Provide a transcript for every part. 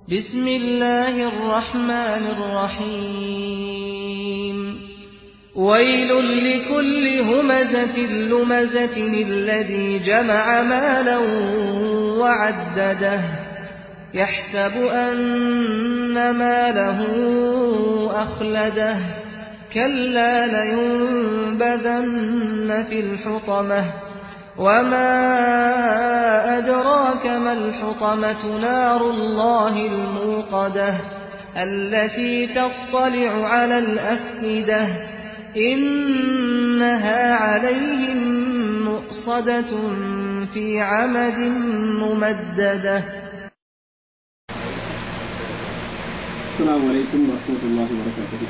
بسم الله الرحمن الرحيم ويل لكل همزة لمزة الذي جمع مالا وعدده يحسب أن ماله أخلده كلا لينبذن في الحطمة وما أدراك ما الحطمة نار الله الموقدة التي تطلع على الأفئدة إنها عليهم مؤصدة في عمد ممددة السلام عليكم ورحمة الله وبركاته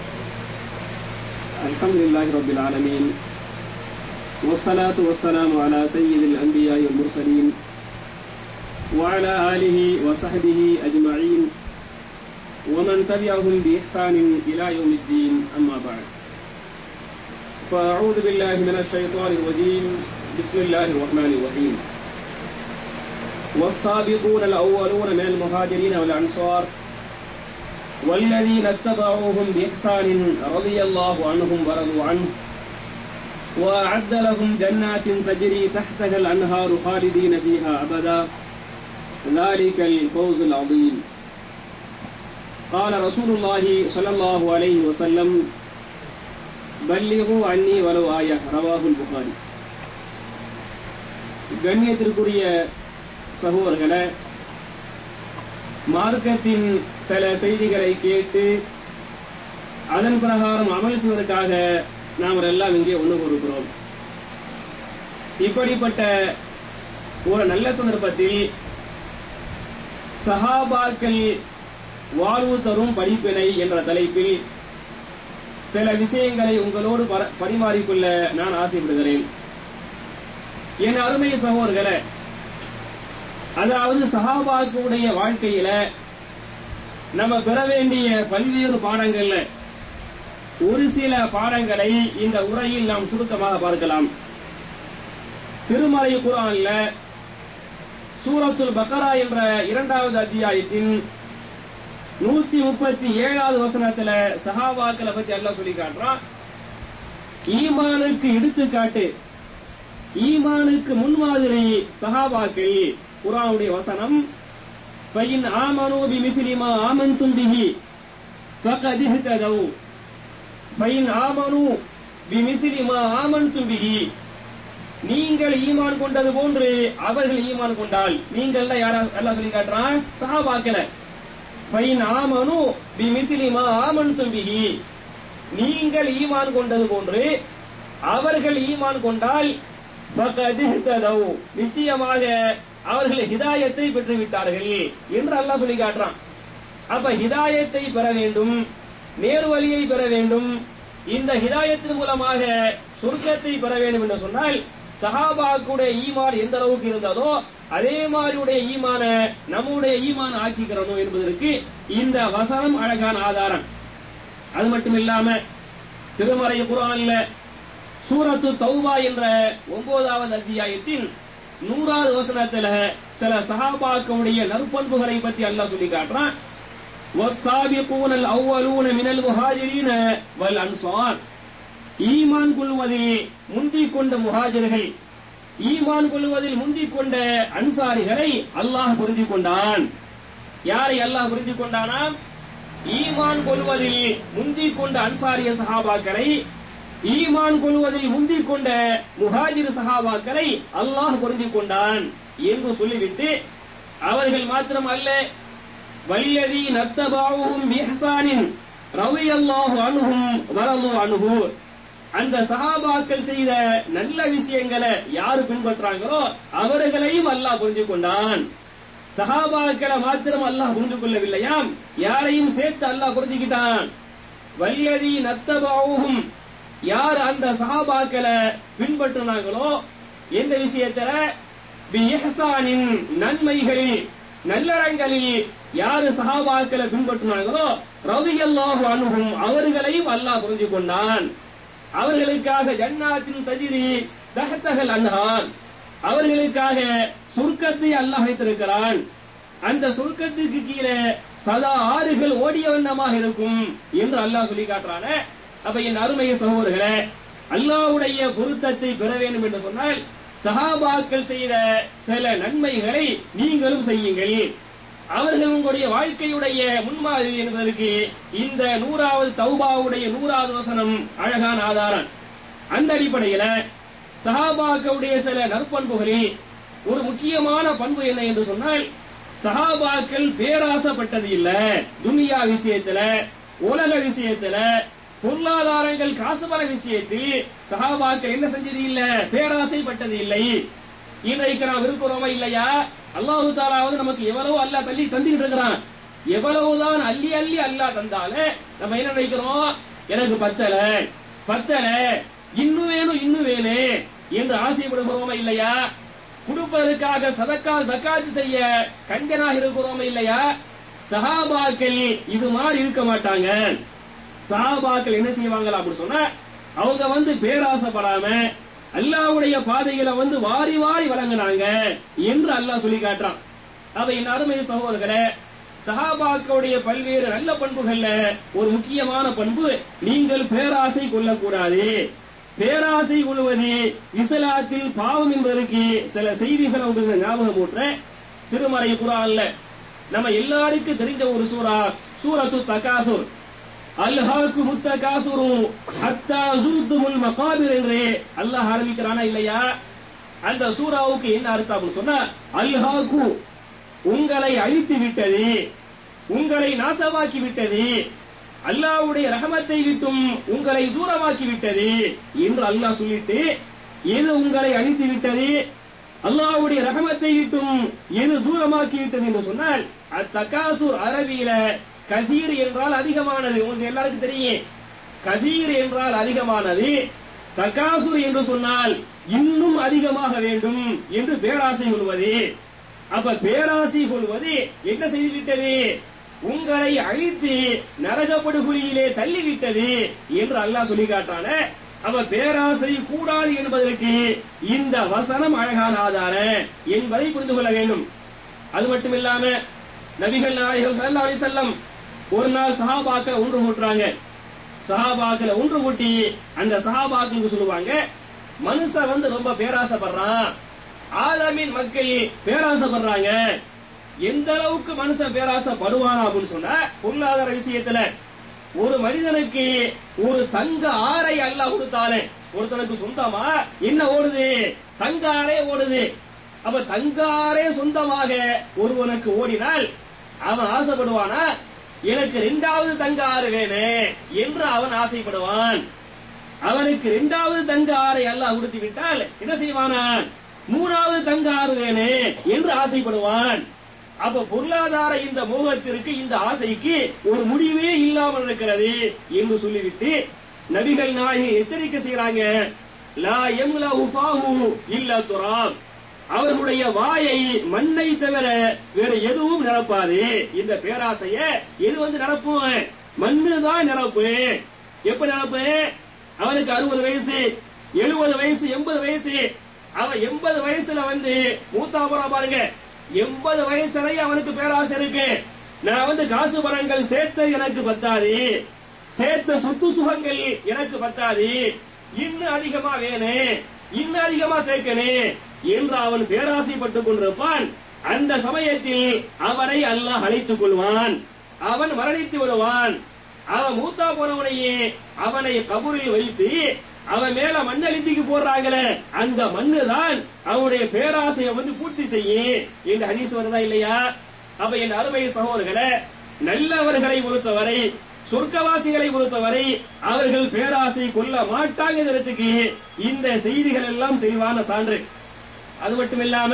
الحمد لله رب العالمين والصلاة والسلام على سيد الأنبياء والمرسلين وعلى آله وصحبه أجمعين ومن تبعهم بإحسان إلى يوم الدين أما بعد فأعوذ بالله من الشيطان الرجيم بسم الله الرحمن الرحيم والسابقون الأولون من المهاجرين والأنصار والذين اتبعوهم بإحسان رضي الله عنهم ورضوا عنه وأعد لهم جنات تجري تحتها الأنهار خالدين فيها أبدا ذلك الفوز العظيم قال رسول الله صلى الله عليه وسلم بلغوا عني ولو آية رواه البخاري கண்ணியத்திற்குரிய சகோதரர்களே மார்க்கத்தின் சில செய்திகளை கேட்டு அதன் பிரகாரம் அமல் செய்வதற்காக நாம் எல்லாம் இங்கே ஒன்று கொடுக்கிறோம் இப்படிப்பட்ட ஒரு நல்ல சந்தர்ப்பத்தில் சஹாபாக்கள் வாழ்வு தரும் படிப்பினை என்ற தலைப்பில் சில விஷயங்களை உங்களோடு பரிமாறிக்கொள்ள நான் ஆசைப்படுகிறேன் என் அருமை சகோதரர்களே அதாவது சஹாபாக்களுடைய வாழ்க்கையில நம்ம பெற வேண்டிய பல்வேறு பாடங்கள்ல ஒரு சில பாடங்களை இந்த உரையில் நாம் சுருக்கமாக பார்க்கலாம் திருமலை குரான்ல சூரத்துல் பக்கரா என்ற இரண்டாவது அத்தியாயத்தின் நூத்தி முப்பத்தி ஏழாவது வசனத்துல சஹாபாக்களை பத்தி எல்லாம் சொல்லி காட்டுறான் ஈமானுக்கு எடுத்துக்காட்டு ஈமானுக்கு முன்மாதிரி சஹாபாக்கள் குரானுடைய வசனம் فإن آمنوا بمثل ما آمنتم به فقد اهتدوا فإن آمنوا بمثل ما آمنتم به நீங்கள் ஈமான் கொண்டது போன்று அவர்கள் ஈமான் கொண்டால் நீங்கள் யாரா எல்லாம் சொல்லி காட்டுறான் சஹாபாக்கல பைன் ஆமனு பி மிசிலிமா ஆமன் தும்பிகி நீங்கள் ஈமான் கொண்டது போன்று அவர்கள் ஈமான் கொண்டால் நிச்சயமாக அவர்கள் ஹிதாயத்தை பெற்று விட்டார்கள் என்று அல்லாஹ் சொல்லி காட்டுறான் அப்ப ஹிதாயத்தை பெற வேண்டும் நேர்வழியை பெற வேண்டும் இந்த ஹிதாயத்தின் மூலமாக சொர்க்கத்தை பெற வேண்டும் என்று சொன்னால் சஹாபாக்குடைய ஈமான் எந்த அளவுக்கு இருந்ததோ அதே மாதிரியுடைய ஈமான நம்முடைய ஈமான் ஆக்கிக்கிறணும் என்பதற்கு இந்த வசனம் அழகான ஆதாரம் அது மட்டும் இல்லாம திருமறை குரான்ல சூரத்து தௌபா என்ற ஒன்பதாவது அத்தியாயத்தின் நூறாவது வசனத்துல சில சஹாபாக்களுடைய நற்பண்புகளை பத்தி அல்லாஹ் சொல்லி காட்டுறான் والسابقون الأولون من المهاجرين والأنصار ஈமான் கொள்வதில் முந்திக் கொண்ட முஹாஜர்கள் ஈமான் கொள்வதில் முந்திக் கொண்ட அன்சாரிகளை அல்லாஹ் புரிந்து கொண்டான் யாரை அல்லாஹ் புரிந்து கொண்டானாம் ஈமான் கொள்வதில் முந்திக் கொண்ட அன்சாரிய சஹாபாக்களை ஈமான் கொள்வதில் முந்திக் கொண்ட முஹாஜிர் சஹாபாக்களை அல்லாஹ் புரிந்து கொண்டான் என்று சொல்லிவிட்டு அவர்கள் மாத்திரம் அல்ல வல்லதி நத்தபாவும் பிஹசானின் ரலியல்லாஹு அன்ஹும் வரது அன்ஹு அந்த சஹாபாக்கள் செய்த நல்ல விஷயங்களை யாரு பின்பற்றாங்களோ அவர்களையும் அல்லாஹ் புரிந்து கொண்டான் சஹாபாக்களை மாத்திரம் அல்லாஹ் புரிந்து கொள்ளவில்லையாம் யாரையும் சேர்த்து அல்லாஹ் புரிஞ்சுக்கிட்டான் வல்லதி நத்தபாவும் யார் அந்த சஹாபாக்களை பின்பற்றினாங்களோ எந்த விஷயத்துல பிஹசானின் நன்மைகளில் நல்லறங்களில் யாரு சஹாபாக்களை பின்பற்றினார்களோ ரவியல்லாஹு அனுகும் அவர்களையும் அல்லாஹ் புரிஞ்சு கொண்டான் அவர்களுக்காக ஜன்னாத்தின் தஜிரி தஹத்தகல் அன்ஹார் அவர்களுக்காக சொர்க்கத்தை அல்லாஹ் வைத்திருக்கிறான் அந்த சொர்க்கத்துக்கு கீழே சதா ஆறுகள் ஓடிய வண்ணமாக இருக்கும் என்று அல்லாஹ் சொல்லி காட்டுறானே அப்ப என் அருமைய சகோதரர்களே அல்லாஹ்வுடைய பொருத்தத்தை பெற வேண்டும் என்று சொன்னால் சஹாபாக்கள் செய்த சில நன்மைகளை நீங்களும் செய்யுங்கள் அவர்கள் உங்களுடைய வாழ்க்கையுடைய முன்மாதிரி என்பதற்கு இந்த நூறாவது தௌபாவுடைய நூறாவது வசனம் அழகான ஆதாரம் அந்த அடிப்படையில சஹாபாக்களுடைய சில நற்பண்புகளில் ஒரு முக்கியமான பண்பு என்ன என்று சொன்னால் சஹாபாக்கள் பேராசப்பட்டது இல்ல துனியா விஷயத்துல உலக விஷயத்துல பொருளாதாரங்கள் காசுபர விஷயத்தில் சஹாபாக்கள் என்ன செஞ்சது இல்ல பேராசைப்பட்டது இல்லை இன்றைக்கு நாம் இருக்கிறோமா இல்லையா அல்லாஹு தாலாவது நமக்கு எவ்வளவு அல்லாஹ் தள்ளி தந்துகிட்டு இருக்கிறான் எவ்வளவுதான் அள்ளி அள்ளி அல்லாஹ் தந்தாலும் நம்ம என்ன நினைக்கிறோம் எனக்கு பத்தல பத்தல இன்னும் வேணும் இன்னும் வேணும் என்று ஆசைப்படுகிறோமா இல்லையா கொடுப்பதற்காக சதக்கா சக்காத்து செய்ய கஞ்சனாக இருக்கிறோமா இல்லையா சஹாபாக்கள் இது மாதிரி இருக்க மாட்டாங்க சஹாபாக்கள் என்ன செய்வாங்களா அப்படின்னு சொன்னா அவங்க வந்து பேராசைப்படாம அல்லாஹ்வுடைய பாதைகளை வந்து வாரி வாரி வழங்கினாங்க என்று அல்லாஹ் சொல்லி காட்டுறான் அவை என் அருமை சகோதரர்களே சஹாபாக்களுடைய பல்வேறு நல்ல பண்புகள்ல ஒரு முக்கியமான பண்பு நீங்கள் பேராசை கொள்ளக்கூடாது பேராசை கொள்வது இஸ்லாத்தில் பாவம் என்பதற்கு சில செய்திகளை உங்களுக்கு ஞாபகம் ஊட்டுறேன் திருமறை குரான்ல நம்ம எல்லாருக்கும் தெரிஞ்ச ஒரு சூரா சூரத்து தகாசுர் அல்ஹாக்கு முத்த காசுரு ஹத்தா ஜுருத்துமுல் மகாபிர் என்று அல்லாஹ் ஆரம்பிக்கிறானா இல்லையா அந்த சூராவுக்கு என்ன அர்த்தம் அப்படின்னு சொன்னா அல்ஹாக்கு உங்களை அழித்து விட்டது உங்களை நாசமாக்கி விட்டது அல்லாஹ்வுடைய ரஹமத்தை விட்டும் உங்களை தூரமாக்கி விட்டது என்று அல்லாஹ் சொல்லிட்டு எது உங்களை அழித்து விட்டது அல்லாஹ்வுடைய ரஹமத்தை விட்டும் எது தூரமாக்கி விட்டது என்று சொன்னால் அத்தகாசூர் அரபியில கதீர் என்றால் அதிகமானது உங்களுக்கு எல்லாருக்கும் தெரியும் கதீர் என்றால் அதிகமானது தகாசுர் என்று சொன்னால் இன்னும் அதிகமாக வேண்டும் என்று பேராசை கொள்வது அப்ப பேராசை கொள்வது என்ன செய்துவிட்டது உங்களை அழித்து நரகப்படுகொலியிலே தள்ளிவிட்டது என்று அல்லாஹ் சொல்லி காட்டான அவ பேராசை கூடாது என்பதற்கு இந்த வசனம் அழகான ஆதாரம் என்பதை புரிந்து கொள்ள வேண்டும் அது மட்டும் இல்லாம நபிகள் நாயகம் ஸல்லல்லாஹு அலைஹி வஸல்லம் ஒரு நாள் சஹாபாக்கள் ஒன்று கூட்டுறாங்க சஹாபாக்களை ஒன்று கூட்டி அந்த சஹாபாக்களுக்கு சொல்லுவாங்க மனுஷன் வந்து ரொம்ப பேராசைப்படுறான் ஆலமின் மக்கள் பேராசைப்படுறாங்க எந்த அளவுக்கு மனுஷன் பேராசைப்படுவானா அப்படின்னு சொன்னா பொருளாதார விஷயத்துல ஒரு மனிதனுக்கு ஒரு தங்க ஆறை அல்லாஹ் கொடுத்தாலே ஒருத்தனுக்கு சொந்தமா என்ன ஓடுது தங்க ஆறே ஓடுது அப்ப தங்க ஆறே சொந்தமாக ஒருவனுக்கு ஓடினால் அவன் ஆசைப்படுவானா எனக்கு இரண்டாவது தங்க ஆறு வேணும் என்று அவன் ஆசைப்படுவான் அவனுக்கு இரண்டாவது தங்க ஆறை அல்லாஹ் கொடுத்து விட்டால் என்ன செய்வானா மூணாவது தங்க ஆறு வேணும் என்று ஆசைப்படுவான் அப்ப பொருளாதார இந்த மோகத்திற்கு இந்த ஆசைக்கு ஒரு முடிவே இல்லாமல் இருக்கிறது என்று சொல்லிவிட்டு நபிகள் நாயகி எச்சரிக்கை செய்யறாங்க லா எம்லா உஃபாஹு இல்ல துராப் அவர்களுடைய வாயை மண்ணை தவிர வேற எதுவும் நிரப்பாது இந்த பேராசைய எது வந்து நிரப்பும் மண்ணு தான் நிரப்பு எப்ப நிரப்பு அவனுக்கு அறுபது வயசு எழுபது வயசு எண்பது வயசு அவன் எண்பது வயசுல வந்து மூத்தா போறா பாருங்க எண்பது வயசுலயும் அவனுக்கு பேராசை இருக்கு நான் வந்து காசு பணங்கள் சேர்த்து எனக்கு பத்தாது சேர்த்த சொத்து சுகங்கள் எனக்கு பத்தாது இன்னும் அதிகமா வேணும் இன்னும் அதிகமா சேர்க்கணும் என்று அவன் பேராசைப்பட்டுக் கொண்டிருப்பான் அந்த சமயத்தில் அவனை அல்லாஹ் அழைத்துக் கொள்வான் அவன் மரணித்து விடுவான் அவன் மூத்தா போனவனையே அவனை கபூரில் வைத்து அவன் மேல மண்ணளித்துக்கு போடுறாங்களே அந்த மண்ணு தான் அவனுடைய பேராசையை வந்து பூர்த்தி செய்யும் என்று ஹதீஸ் வருதா இல்லையா அப்ப என் அருமை சகோதரர்களே நல்லவர்களை பொறுத்தவரை சொர்க்கவாசிகளை பொறுத்தவரை அவர்கள் பேராசை கொள்ள மாட்டாங்கிறதுக்கு இந்த செய்திகள் எல்லாம் தெளிவான சான்று அது மட்டும் இல்லாம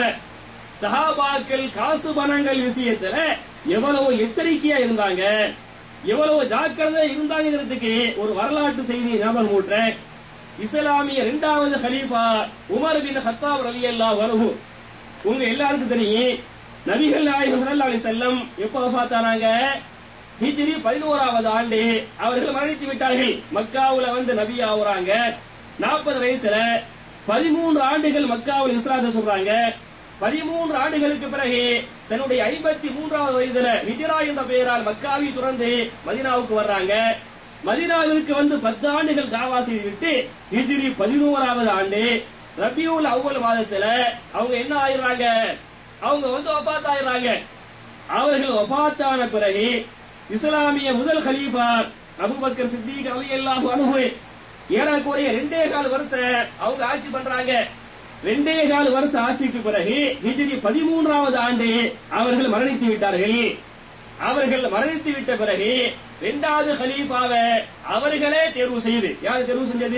சஹாபாக்கள் காசு பணங்கள் விஷயத்துல எவ்வளவு எச்சரிக்கையா இருந்தாங்க எவ்வளவு ஜாக்கிரதை இருந்தாங்கிறதுக்கு ஒரு வரலாற்று செய்தி ஞாபகம் ஊட்டுறேன் இஸ்லாமிய இரண்டாவது ஹலீஃபா உமர் பின் ஹத்தாப் ரலியல்லாஹு அன்ஹு உங்க எல்லாருக்கும் தெரியும் நபிகள் நாயகம் ஸல்லல்லாஹு அலைஹி வஸல்லம் எப்ப வஃபாத்தானாங்க ஹிஜ்ரி 11வது ஆண்டு அவர்கள் மரணித்து விட்டார்கள் மக்காவுல வந்து நபி ஆகுறாங்க 40 வயசுல 13 ஆண்டுகள் மக்காவில் இஸ்லாத்தை சொல்றாங்க பதிமூன்று ஆண்டுகளுக்கு பிறகு தன்னுடைய ஐம்பத்தி மூன்றாவது வயதுல ஹிஜ்ரா என்ற பெயரால் மக்காவை துறந்து மதீனாவுக்கு வர்றாங்க மதீனாவிற்கு வந்து பத்து ஆண்டுகள் தாவா செய்துவிட்டு ஹிஜ்ரி பதினோராவது ஆண்டு ரபியுல் அவ்வல் மாதத்துல அவங்க என்ன ஆயிடுறாங்க அவங்க வந்து ஒபாத் ஆயிடுறாங்க அவர்கள் ஒபாத்தான பிறகு இஸ்லாமிய முதல் கலீஃபா அபூபக்கர் சித்திக் ரலியல்லாஹு அன்ஹு ஏறக்குறைய ரெண்டே கால் வருஷம் அவங்க ஆட்சி பண்றாங்க ரெண்டே கால் வருஷம் ஆட்சிக்கு பிறகு ஹிஜ்ரி பதிமூன்றாவது ஆண்டு அவர்கள் மரணித்து விட்டார்கள் அவர்கள் மரணித்து விட்ட பிறகு இரண்டாவது கலீஃபாவை அவர்களே தேர்வு செய்து யார் தேர்வு செஞ்சது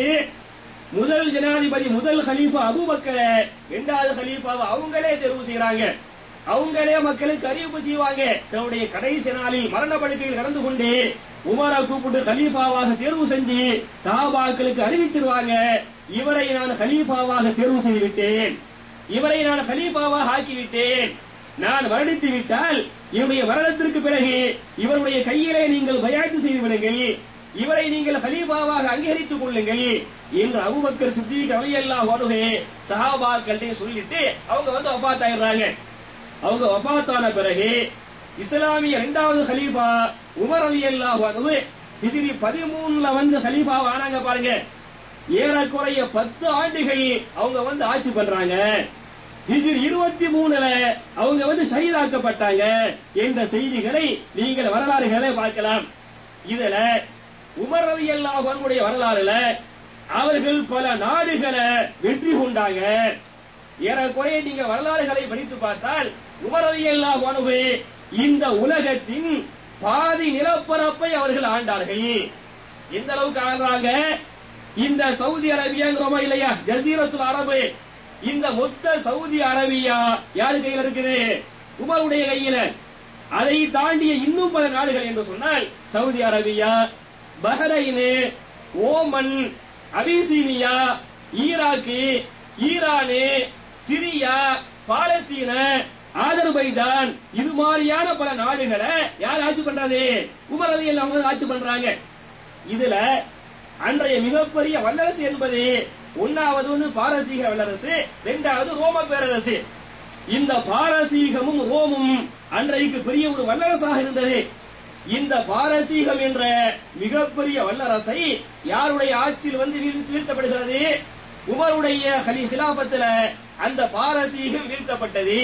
முதல் ஜனாதிபதி முதல் கலீஃபா அபூபக்கர இரண்டாவது கலீஃபாவை அவங்களே தேர்வு செய்யறாங்க அவங்களே மக்களுக்கு அறிவிப்பு செய்வாங்க தன்னுடைய கடைசி நாளில் மரண படுக்கையில் கடந்து கொண்டு உமரை கூப்பிட்டு கலீஃபாவாக தேர்வு செஞ்சு சஹாபாக்களுக்கு அறிவிச்சிருவாங்க இவரை நான் கலீஃபாவாக தேர்வு செய்து விட்டேன் இவரை நான் கலீஃபாவாக ஆக்கிவிட்டேன் நான் மரணித்து விட்டால் இவருடைய மரணத்திற்கு பிறகு இவருடைய கையிலே நீங்கள் பயாத்து செய்து விடுங்கள் இவரை நீங்கள் கலீஃபாவாக அங்கீகரித்துக் கொள்ளுங்கள் என்று அபூபக்கர் சித்திக் ரலியல்லாஹு அன்ஹு சஹாபாக்கள்கிட்ட சொல்லிட்டு அவங்க வந்து வஃபாத் ஆயிடுறாங்க அவங்க வஃபாத்தான பிறகு இஸ்லாமிய இரண்டாவது கலீஃபா உமர் ரலியல்லாஹு அன்ஹு ஹிஜ்ரி 13ல வந்து கலீஃபா ஆனாங்க பாருங்க ஏறக்குறைய பத்து ஆண்டுகள் அவங்க வந்து ஆட்சி பண்றாங்க ஹிஜ்ரி இருபத்தி மூணுல அவங்க வந்து ஷஹீதாக்கப்பட்டாங்க என்ற செய்திகளை நீங்கள் வரலாறுகளை பார்க்கலாம் இதுல உமர் ரலியல்லாஹு அன்ஹுடைய வரலாறுல அவர்கள் பல நாடுகளை வெற்றி கொண்டாங்க ஏறக்குறைய நீங்க வரலாறுகளை படித்து பார்த்தால் உமர் ரலியல்லாஹு அன்ஹு இந்த உலகத்தின் பாதி நிலப்பரப்பை அவர்கள் ஆண்டார்கள் எந்த அளவுக்கு ஆள்றாங்க இந்த சவுதி அரேபியாங்கிறோமா இல்லையா ஜசீரத்துல் அரபு இந்த மொத்த சவுதி அரேபியா யாரு கையில இருக்குது உமருடைய கையில அதை தாண்டிய இன்னும் பல நாடுகள் என்று சொன்னால் Saudi Arabia Bahrain Oman Abyssinia Iraq Iran Syria Palestine Azerbaijan இது மாதிரியான பல நாடுகளை யார் ஆட்சி பண்றது உமர் அலி அவங்க ஆட்சி பண்றாங்க இதுல அன்றைய மிகப்பெரிய வல்லரசு என்பது ஒன்னாவது வந்து பாரசீக வல்லரசு இரண்டாவது ரோம பேரரசு இந்த பாரசீகமும் ரோமும் அன்றைக்கு பெரிய ஒரு வல்லரசாக இருந்தது இந்த பாரசீகம் என்ற மிகப்பெரிய வல்லரசை யாருடைய ஆட்சியில் வந்து வீழ்- வீழ்த்தப்படுகிறது உமருடைய ஹலி ஹிலாபத்துல அந்த பாரசீகம் வீழ்த்தப்பட்டது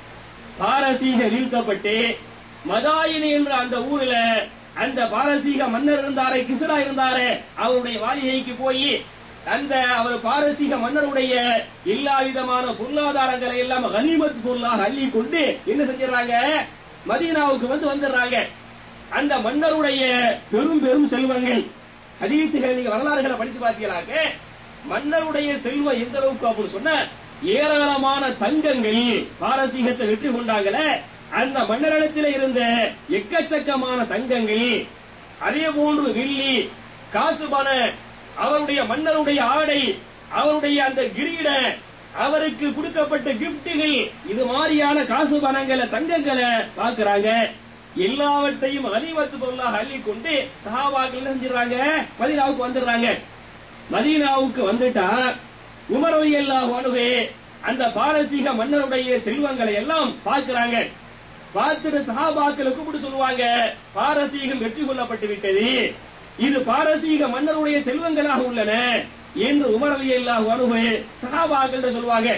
பாரசீக வீழ்த்தப்பட்டு மதாயினி என்ற அந்த ஊர்ல அந்த பாரசீக மன்னர் இருந்தாரே கிசுரா இருந்தாரே அவருடைய வாலிகைக்கு போய் அந்த அவர் பாரசீக மன்னருடைய எல்லா விதமான பொருளாதாரங்களை எல்லாம் கனிமத் பொருளாக அள்ளி கொண்டு என்ன செஞ்சிடறாங்க மதீனாவுக்கு வந்து வந்துடுறாங்க அந்த மன்னருடைய பெரும் பெரும் செல்வங்கள் ஹதீசுகள் நீங்க வரலாறுகளை படிச்சு பார்த்தீங்களாக்க மன்னருடைய செல்வம் எந்த அளவுக்கு அப்படின்னு சொன்ன ஏராளமான தங்கங்கள் பாரசீகத்தை வெற்றி கொண்டாங்களே அந்த மன்னரிடத்தில் இருந்த எக்கச்சக்கமான தங்கங்கள் அதே போன்று வெள்ளி காசு பண அவருடைய மன்னருடைய ஆடை அவருடைய அந்த கிரீட அவருக்கு கொடுக்கப்பட்ட கிப்டுகள் இது மாதிரியான காசு பணங்களை தங்கங்களை பார்க்கறாங்க எல்லாவற்றையும் அலிவத்து பொருளாக அள்ளி கொண்டு சஹாபாக்கள் என்ன செஞ்சிடறாங்க மதீனாவுக்கு வந்துடுறாங்க மதீனாவுக்கு வந்துட்டா உமர் எல்லாம் அணுகு அந்த பாரசீக மன்னருடைய செல்வங்களை எல்லாம் பார்க்கிறாங்க பார்த்துட்டு சஹாபாக்களை கூப்பிட்டு சொல்லுவாங்க பாரசீகம் வெற்றி கொள்ளப்பட்டு விட்டது இது பாரசீக மன்னருடைய செல்வங்களாக உள்ளன என்று உமர் அலி அல்லாஹ் அணுகு சஹாபாக்கள் சொல்லுவாங்க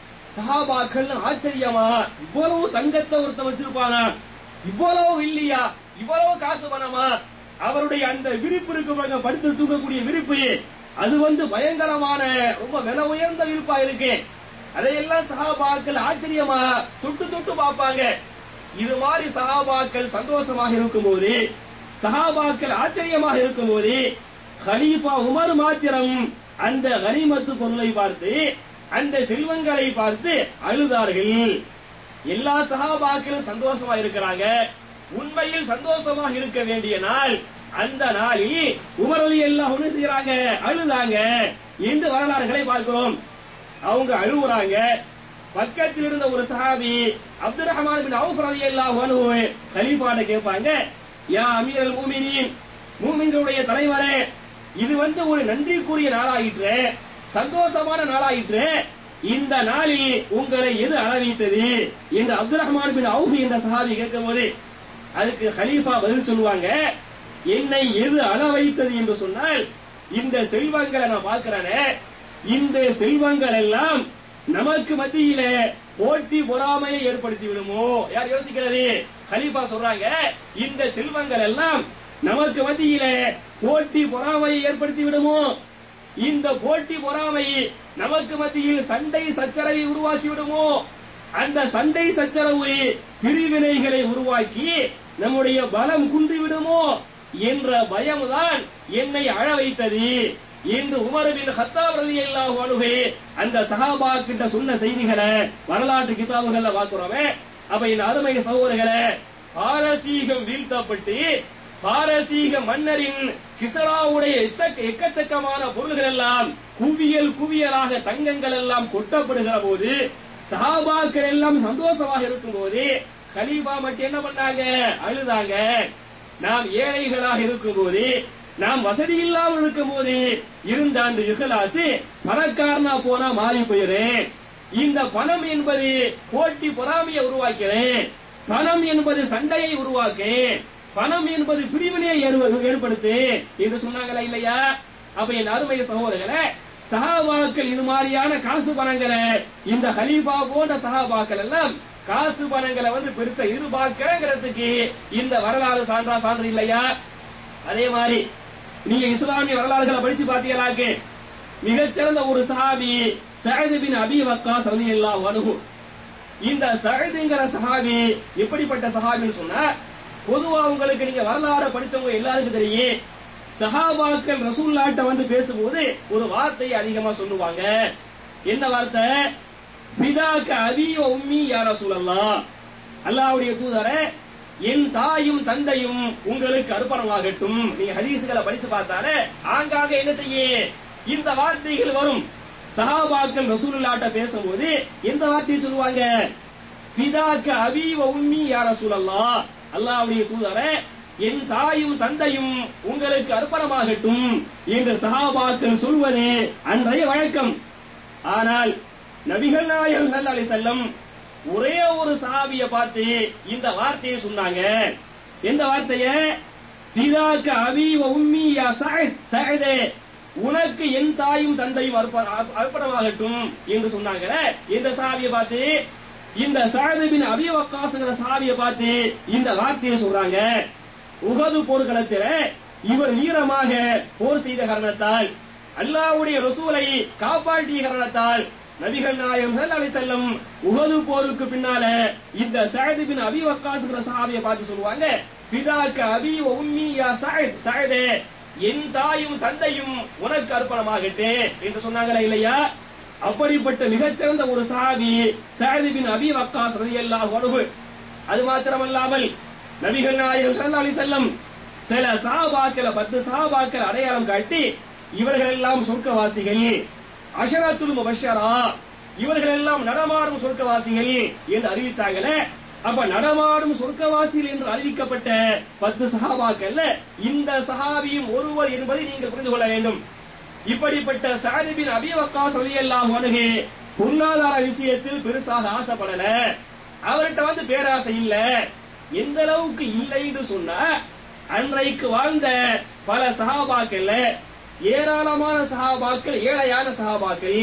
சஹாபாக்கள் ஆச்சரியமா இவ்வளவு தங்கத்தை ஒருத்தன் வச்சிருப்பானா இவ்வளவு இல்லையா இவ்வளவு காசு பணமா அவருடைய அந்த விரிப்பு இருக்கு பாருங்க படுத்து தூக்கக்கூடிய விரிப்பு அது வந்து பயங்கரமான ரொம்ப விலை உயர்ந்த விரிப்பா இருக்கு அதையெல்லாம் சஹாபாக்கள் ஆச்சரியமா தொட்டு தொட்டு பார்ப்பாங்க இது மாதிரி சஹாபாக்கள் சந்தோஷமாக இருக்கும்போது சஹாபாக்கள் ஆச்சரியமாக இருக்கும்போது ஹலீஃபா உமர் மாத்திரம் அந்த கனிமத்து பொருளை பார்த்து அந்த செல்வங்களை பார்த்து அழுதார்கள் எல்லா சஹாபாக்களும் சந்தோஷமா இருக்கிறாங்க உண்மையில் சந்தோஷமாக இருக்க வேண்டிய நாள் அந்த நாளில் உமர் அலி எல்லாம் ஒண்ணு செய்யறாங்க அழுதாங்க என்று வரலாறுகளை பார்க்கிறோம் அவங்க அழுகுறாங்க பக்கத்தில் இருந்த ஒரு சஹாபி அப்துல் ரஹ்மான் பின் அவுஃப் ரலியல்லாஹு அன்ஹு கலீஃபாட்ட கேட்பாங்க யா அமீரல் மூமினீன் மூமின்களுடைய தலைவரே இது வந்து ஒரு நன்றிக்குரிய நாளாயிற்று சந்தோஷமான நாளாயிற்று இந்த நாளில் உங்களை எது அளவைத்தது என்று அப்துல் ரஹ்மான் பின் அவுஃப் என்ற சஹாபி கேட்கும்போது அதுக்கு ஹலீஃபா பதில் சொல்லுவாங்க என்னை எது அள வைத்தது என்று சொன்னால் இந்த செல்வங்களை நான் பார்க்கிறேனே இந்த செல்வங்கள் எல்லாம் நமக்கு மத்தியில போட்டி பொறாமையை ஏற்படுத்தி விடுமோ யார் யோசிக்கிறது ஹலீஃபா சொல்றாங்க இந்த செல்வங்கள் எல்லாம் நமக்கு மத்தியில போட்டி பொறாமையை ஏற்படுத்தி விடுமோ இந்த போட்டி பொறாமை நமக்கு மத்தியில் சண்டை சச்சரவை உருவாக்கி விடுமோ அந்த சண்டை சச்சரவு பிரிவினைகளை உருவாக்கி நம்முடைய பலம் குன்றி விடுமோ என்ற பயம்தான் என்னை அழ வைத்தது என்று உமர் பின் ஹத்தாப் ரலியல்லாஹு அன்ஹு அந்த சஹாபா கிட்ட சொன்ன செய்திகளை வரலாற்று கிதாபுகள்ல பார்க்கிறோமே அப்ப இந்த அருமை சகோதரர்களே பாரசீகம் வீழ்த்தப்பட்டு பாரசீக மன்னரின் கிசராவுடைய எச்சக்க- எக்கச்சக்கமான பொருள்கள் எல்லாம் குவியல் குவியலாக தங்கங்கள் எல்லாம் கொட்டப்படுகிற போது சஹாபாக்கள் எல்லாம் சந்தோஷமாக இருக்கும் போது கலீஃபா மட்டும் என்ன பண்ணாங்க அழுதாங்க நாம் ஏழைகளாக இருக்கும் போது நாம் வசதி இல்லாமல் இருக்கும் போது இருந்த அந்த இஹலாசு பணக்காரனா போனா மாறி போயிரு இந்த பணம் என்பது போட்டி பொறாமையை உருவாக்கிறேன் பணம் என்பது சண்டையை உருவாக்கு பணம் என்பது பிரிவினையை ஏற்ப- ஏற்படுத்து என்று சொன்னாங்களா இல்லையா அப்ப என் அருமை சகோதரர்களே சஹாபாக்கள் இது மாதிரியான காசு பணங்களை இந்த ஹலீஃபா போன்ற சஹாபாக்கள் எல்லாம் காசு பணங்களை வந்து பெருசா எதிர்பார்க்கிறதுக்கு இந்த வரலாறு சான்றா சான்று இல்லையா அதே மாதிரி நீங்க இஸ்லாமிய வரலாறுகளை படிச்சு பாத்தீங்களாக்கு மிகச்சிறந்த ஒரு சஹாபி சயது பின் அபி வக்காஸ் ரலியல்லாஹு அன்ஹு இந்த சயதுங்கிற சஹாபி எப்படிப்பட்ட சஹாபின்னு சொன்னா பொதுவா உங்களுக்கு நீங்க வரலாறு படிச்சவங்க எல்லாருக்கும் தெரியும் சஹாபாக்கள் ரசூல்லாட்ட வந்து பேசும்போது ஒரு வார்த்தையை அதிகமா சொல்லுவாங்க என்ன வார்த்தை பிதாக்க அபிய உம்மி யா ரசூலல்லாஹ் அல்லாஹ்வுடைய தூதரே என் தாயும் தந்தையும் உங்களுக்கு அர்ப்பணமாகட்டும் நீங்க ஹதீஸ்களை படிச்சு பார்த்தாலே ஆங்காங்க என்ன செய்ய இந்த வார்த்தைகள் வரும் சஹாபாக்கள் ரசூலுல்லாட்ட பேசும்போது எந்த வார்த்தையை சொல்லுவாங்க பிதாக்க அபி வ உம்மி யா ரசூலல்லாஹ் அல்லாஹ்வுடைய தூதரே என் தாயும் தந்தையும் உங்களுக்கு அர்ப்பணமாகட்டும் என்று சஹாபாக்கள் சொல்வது அன்றைய வழக்கம் ஆனால் நபிகள் நாயகம் ஸல்லல்லாஹு அலைஹி வஸல்லம் ஒரே ஒரு சஹாபிய பார்த்து இந்த வார்த்தையை சொன்னாங்க எந்த வார்த்தைய பிதாக்க அபி வ உம்மி யா சஅத் சஅதே உனக்கு என் தாயும் தந்தையும் அர்ப்ப- அர்ப்பணமாகட்டும் என்று சொன்னாங்களே இந்த சஹாபிய பார்த்து இந்த சஅத் பின் அபி வக்காஸ்ங்கிற சஹாபிய பார்த்து இந்த வார்த்தையை சொல்றாங்க உகது போர்க்களத்தில இவர் வீரமாக போர் செய்த காரணத்தால் அல்லாஹ்வுடைய ரசூலை காப்பாற்றிய காரணத்தால் நபிகள் நாயகம் ஸல்லல்லாஹு அலைஹி வஸல்லம் உஹது போருக்கு பின்னால இந்த சஅத் பின் அபி வக்காஸ்ங்கிற சஹாபியை பார்த்து சொல்லுவாங்க பிதாக்க அபி வ உம்மி யா சஅத் சஅதே என் தாயும் தந்தையும் உனக்கு அர்ப்பணமாகட்டே என்று சொன்னாங்களா இல்லையா அப்படிப்பட்ட மிகச்சிறந்த ஒரு சஹாபி சஅத் பின் அபி வக்காஸ் ரலியல்லாஹு அன்ஹு அது மாத்திரமல்லாமல் நபிகள் நாயகம் ஸல்லல்லாஹு அலைஹி வஸல்லம் சில சஹாபாக்களை பத்து சஹாபாக்கள் அடையாளம் காட்டி இவர்கள் எல்லாம் சொர்க்கவாசிகள் அஷரத்துல் முபஷரா இவர்கள் எல்லாம் நடமாடும் சொர்க்கவாசிகள் என்று அறிவிச்சாங்களே அப்ப நடமாடும் சொர்க்கவாசிகள் என்று அறிவிக்கப்பட்ட பத்து சஹாபாக்கள்ல இந்த சஹாபியும் ஒருவர் என்பதை நீங்கள் புரிந்து கொள்ள வேண்டும் இப்படிப்பட்ட சாதிபின் அபி வக்காஸ் ரலியல்லாஹு அன்ஹு பொருளாதார விஷயத்தில் பெருசாக ஆசைப்படல அவர்கிட்ட வந்து பேராசை இல்ல எந்த அளவுக்கு இல்லைன்னு சொன்னா அன்றைக்கு வாழ்ந்த பல சஹாபாக்கள்ல ஏராளமான சஹாபாக்கள் ஏழையான சஹாபாக்கள்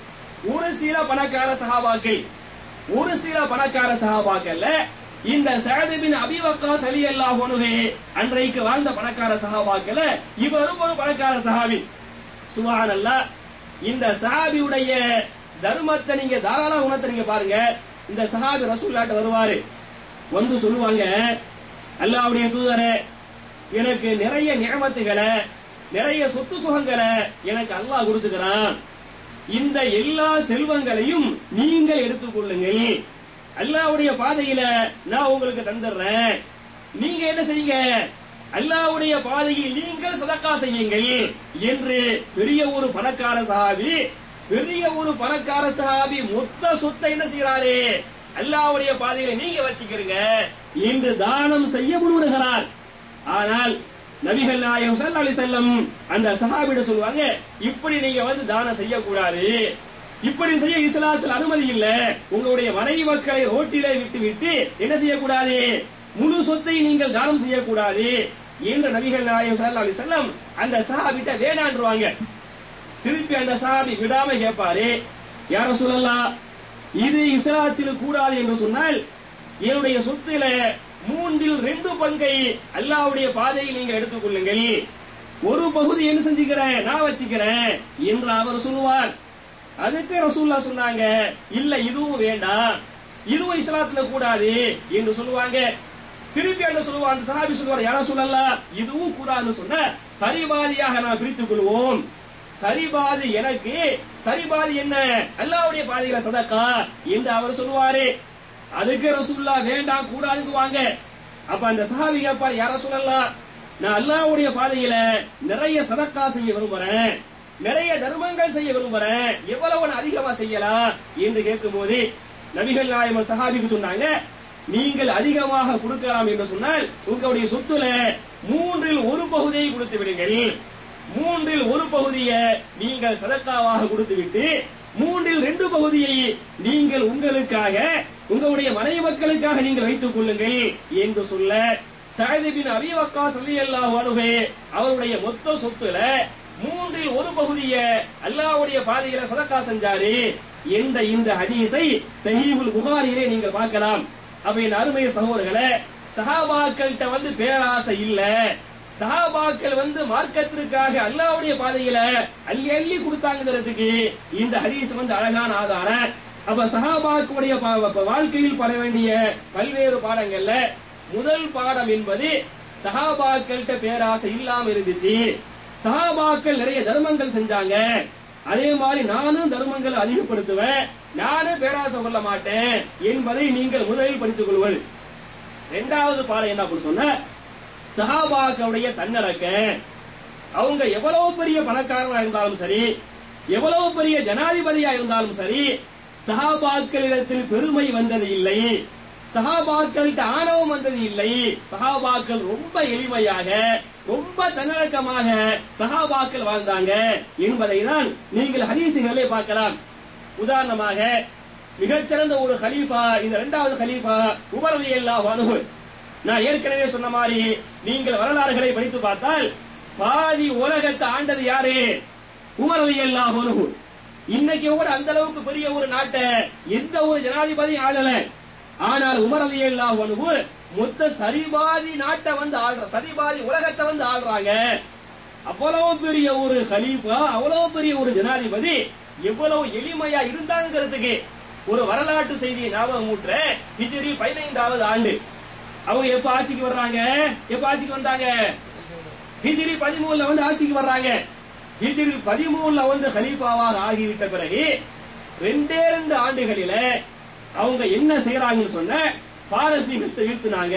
ஒரு சில பணக்கார சஹாபாக்கள் ஒரு சில பணக்கார சஹாபாக்கள்ல இந்த சஅதுபின் அபி வக்காஸ் ரலியல்லாஹு அன்ஹு அன்றைக்கு வாழ்ந்த பணக்கார சஹாபாக்கள்ல இவரும் ஒரு பணக்கார சஹாபி சுபஹானல்லாஹ் இந்த சஹாபியுடைய தர்மத்தை நீங்க தாராள குணத்தை நீங்க பாருங்க இந்த சஹாபி ரசூல்லாட்ட வருவாரு வந்து சொல்லுவாங்க அல்லாஹ்வுடைய தூதரே எனக்கு நிறைய நியமத்துகளை நிறைய சொத்து சுகங்களை எனக்கு அல்லாஹ் கொடுத்துக்கிறான் இந்த எல்லா செல்வங்களையும் நீங்கள் எடுத்துக்கொள்ளுங்கள் அல்லாஹ்வுடைய பாதையில நான் உங்களுக்கு தந்துடுறேன் நீங்க என்ன செய்யுங்க அல்லாஹ்வுடைய பாதையில் நீங்கள் சதக்கா செய்யுங்கள் என்று பெரிய ஒரு பணக்கார சஹாபி பெரிய ஒரு பணக்கார சஹாபி மொத்த சொத்தை என்ன செய்யறாரு அல்லாஹ்வுடைய பாதையில நீங்க வச்சுக்கிறீங்க என்று தானம் செய்ய முன்வருகிறார் ஆனால் நபிகள் நாயகம் ஸல்லல்லாஹு அலைஹி வஸல்லம் அந்த சஹாபிட சொல்லுவாங்க இப்படி நீங்க வந்து தானம் செய்யக்கூடாது இப்படி செய்ய இஸ்லாத்தில் அனுமதி இல்ல உங்களுடைய மனைவி மக்களை ரோட்டிலே விட்டு விட்டு என்ன செய்யக்கூடாது முழு சொத்தை நீங்கள் தானம் செய்யக்கூடாது என்று நபிகள் நாயகம் ஸல்லல்லாஹு அலைஹி வஸல்லம் அந்த சஹாபிட்ட வேணான்றுவாங்க திருப்பி அந்த சஹாபி விடாம கேட்பாரு யார சொல்லலாம் இது இஸ்லாத்தில் கூடாது என்று சொன்னால் என்னுடைய சொத்துல மூன்றில் ரெண்டு பங்கை அல்லாஹ்வுடைய பாதையில் நீங்க எடுத்துக்கொள்ளுங்கள் ஒரு பகுதி என்ன செஞ்சுக்கிறேன் நான் வச்சுக்கிறேன் என்று அவர் சொல்லுவார் அதுக்கு ரசூல்லா சொன்னாங்க இல்ல இதுவும் வேண்டாம் இதுவும் இஸ்லாத்துல கூடாது என்று சொல்லுவாங்க திருப்பி என்ன சொல்லுவார் அந்த சஹாபி சொல்லுவார் யாரா சொல்லலாம் இதுவும் கூடாதுன்னு சொன்ன சரிபாதியாக நான் பிரித்துக் கொள்வோம் சரிபாதி எனக்கு சரிபாதி என்ன அல்லாவுடைய பாதையில சதக்கா என்று அவர் சொல்லுவாரு அதுக்கு ரசூல்லா வேண்டாம் கூடாதுன்னு வாங்க அப்ப அந்த சஹாபி கேட்பார் யார சொல்லலாம் நான் அல்லாவுடைய பாதையில நிறைய சதக்கா செய்ய விரும்புறேன் நிறைய தர்மங்கள் செய்ய விரும்புறேன் எவ்வளவு நான் அதிகமா செய்யலாம் என்று கேட்கும்போது நபிகள் நாயகம் சஹாபிக்கு சொன்னாங்க நீங்கள் அதிகமாக கொடுக்கலாம் என்று சொன்னால் உங்களுடைய சொத்துல மூன்றில் ஒரு பகுதியை கொடுத்து விடுங்கள் மூன்றில் ஒரு பகுதியை நீங்கள் சதக்காவாக கொடுத்து விட்டு மூன்றில் ரெண்டு பகுதியை நீங்கள் உங்களுக்காக உங்களுடைய மனைவி மக்களுக்காக நீங்கள் வைத்துக் கொள்ளுங்கள் என்று சொல்ல சஹது பின் அபி வக்காஸ் ரலியல்லாஹு அன்ஹு அவருடைய மொத்த சொத்துல மூன்றில் ஒரு பகுதியை அல்லாஹ்வுடைய பாதையில சதக்கா செஞ்சாரு என்ற இந்த ஹதீஸை சஹீஹுல் புகாரியிலே நீங்கள் பார்க்கலாம் அப்ப என் அருமை சகோதரர்களே சஹாபாக்கள்கிட்ட வந்து பேராசை இல்ல சஹாபாக்கள் வந்து மார்க்கத்திற்காக அல்லாஹ்வுடைய பாதையில அள்ளி அள்ளி கொடுத்தாங்கிறதுக்கு இந்த ஹதீஸ் வந்து அழகான ஆதாரம் அப்ப சஹாபாக்குடைய பா- பா- வாழ்க்கையில் பட வேண்டிய பல்வேறு பாடங்கள்ல முதல் பாடம் என்பது சஹாபாக்கள்கிட்ட பேராசை இல்லாம இருந்துச்சு சஹாபாக்கள் நிறைய தர்மங்கள் செஞ்சாங்க அதே மாதிரி நானும் தர்மங்களை அதிகப்படுத்துவேன் நானும் பேராசை கொள்ள மாட்டேன் என்பதை நீங்கள் முதலில் படித்துக் கொள்வது இரண்டாவது பாடம் என்ன அப்படின்னு சொன்ன சஹாபாக்களுடைய தன்னடக்க அவங்க எவ்வளவு பெரிய பணக்காரனா இருந்தாலும் சரி எவ்வளவு பெரிய ஜனாதிபதியா இருந்தாலும் சரி சஹாபாக்களிடத்தில் பெருமை வந்தது இல்லை சஹாபாக்கள்கிட்ட ஆணவம் வந்தது இல்லை சஹாபாக்கள் ரொம்ப எளிமையாக ரொம்ப தன்னடக்கமாக சஹாபாக்கள் வாழ்ந்தாங்க என்பதை தான் நீங்கள் ஹதீசுகளே பார்க்கலாம் உதாரணமாக மிகச்சிறந்த ஒரு ஹலீஃபா இந்த இரண்டாவது ஹலீஃபா உமரதி அல்லாஹ் அனுகு நான் ஏற்கனவே சொன்ன மாதிரி நீங்கள் வரலாறுகளை படித்து பார்த்தால் பாதி உலகத்தை ஆண்டது யாரு உமரதி அல்லாஹ் அனுகு இன்னைக்கு கூட அந்த அளவுக்கு பெரிய ஒரு நாட்டை எந்த ஒரு ஜனாதிபதி ஆளல ஆனால் உமர் அலி அல்லாஹ் அன்ஹு மொத்த சரிபாதி நாட்டை வந்து ஆள்ற சரிபாதி உலகத்தை வந்து ஆள்றாங்க அவ்வளவு பெரிய ஒரு ஹலீஃபா அவ்வளவு பெரிய ஒரு ஜனாதிபதி எவ்வளவு எளிமையா இருந்தாங்கிறதுக்கு ஒரு வரலாற்று செய்தியை ஞாபகம் ஊட்டுற ஹிஜ்ரி பதினைந்தாவது ஆண்டு அவங்க எப்ப ஆட்சிக்கு வர்றாங்க எப்ப ஆட்சிக்கு வந்தாங்க ஹிஜ்ரி பதிமூணுல வந்து ஆட்சிக்கு வர்றாங்க ஹிஜ்ரி பதிமூணுல வந்து ஹலீஃபாவாக ஆகிவிட்ட பிறகு ரெண்டே ரெண்டு ஆண்டுகளில அவங்க என்ன செய்யறாங்கன்னு சொன்ன பாரசீகத்தை வீழ்த்தினாங்க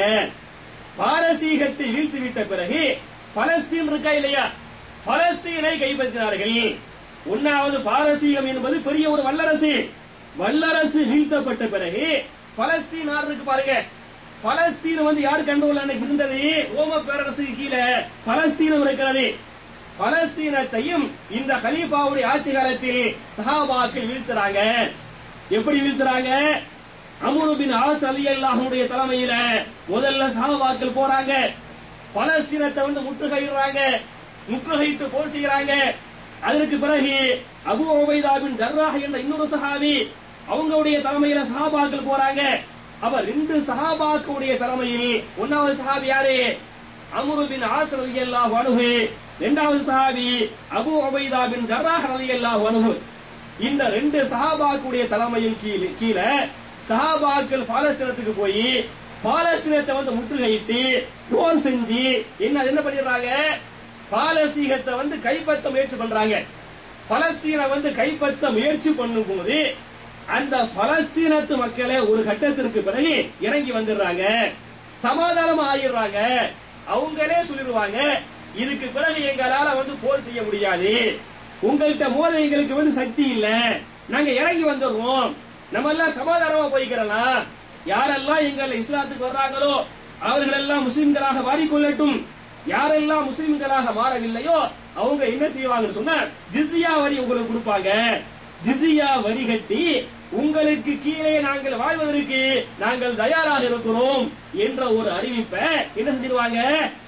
பாரசீகத்தை வீழ்த்தி விட்ட பிறகு பலஸ்தீன் இருக்கா இல்லையா பலஸ்தீனை கைப்பற்றினார்கள் ஒன்னாவது பாரசீகம் என்பது பெரிய ஒரு வல்லரசு வல்லரசு வீழ்த்தப்பட்ட பிறகு பலஸ்தீன் நாடு இருக்கு பாருங்க பலஸ்தீன் வந்து யார் கண்ட்ரோல் அன்னைக்கு இருந்தது ரோம பேரரசுக்கு கீழே பலஸ்தீனம் இருக்கிறது பலஸ்தீனத்தையும் இந்த கலீஃபாவுடைய ஆட்சி காலத்தில் சஹாபாக்கள் வீழ்த்துறாங்க எப்படி வீழ்த்துறாங்க அமரு பின் ஆஸ் அலி அல்லாஹுடைய தலைமையில முதல்ல சஹாபாக்கள் போறாங்க பலஸ்தீனத்தை வந்து முற்றுகையிடுறாங்க முற்றுகையிட்டு போர் செய்யறாங்க அதற்கு பிறகு அபு உபைதா பின் ஜர்ராஹ் என்ற இன்னொரு சஹாபி அவங்களுடைய தலைமையில சஹாபாக்கள் போறாங்க அப்ப ரெண்டு சஹாபாக்களுடைய தலைமையில் ஒன்னாவது சஹாபி யாரு அம்ரு பின் ஆஸ் ரலியல்லாஹு அன்ஹு இரண்டாவது சஹாபி அபு உபைதா பின் ஜர்ராஹ் ரலியல்லாஹு அன்ஹு இந்த ரெண்டு சஹாபாக்குடைய தலைமையில் கீழே கீழே சஹாபாக்கள் பாலஸ்தீனத்துக்கு போய் பாலஸ்தீனத்தை வந்து முற்றுகையிட்டு போர் செஞ்சு என்ன என்ன பண்ணிடுறாங்க பாலஸ்தீனத்தை வந்து கைப்பற்ற முயற்சி பண்றாங்க பலஸ்தீனை வந்து கைப்பற்ற முயற்சி பண்ணும்போது அந்த பலஸ்தீனத்து மக்களே ஒரு கட்டத்திற்கு பிறகு இறங்கி வந்துடுறாங்க சமாதானம் ஆயிடுறாங்க அவங்களே சொல்லிடுவாங்க இதுக்கு பிறகு எங்களால வந்து போர் செய்ய முடியாது உங்கள்கிட்ட மோத எங்களுக்கு வந்து சக்தி இல்ல நாங்க இறங்கி வந்துடுறோம் நம்ம எல்லாம் சமாதானமா போய்க்கிறலாம் யாரெல்லாம் எங்கள் இஸ்லாத்துக்கு வர்றாங்களோ அவர்கள் எல்லாம் முஸ்லிம்களாக மாறிக்கொள்ளட்டும் யாரெல்லாம் முஸ்லிம்களாக மாறவில்லையோ அவங்க என்ன செய்வாங்கன்னு சொன்னா ஜிஸ்யா வரி உங்களுக்கு கொடுப்பாங்க ஜிசியா வரி கட்டி உங்களுக்கு கீழே நாங்கள் வாழ்வதற்கு நாங்கள் தயாராக இருக்கிறோம் என்ற ஒரு அறிவிப்பை என்ன செஞ்சிருவாங்க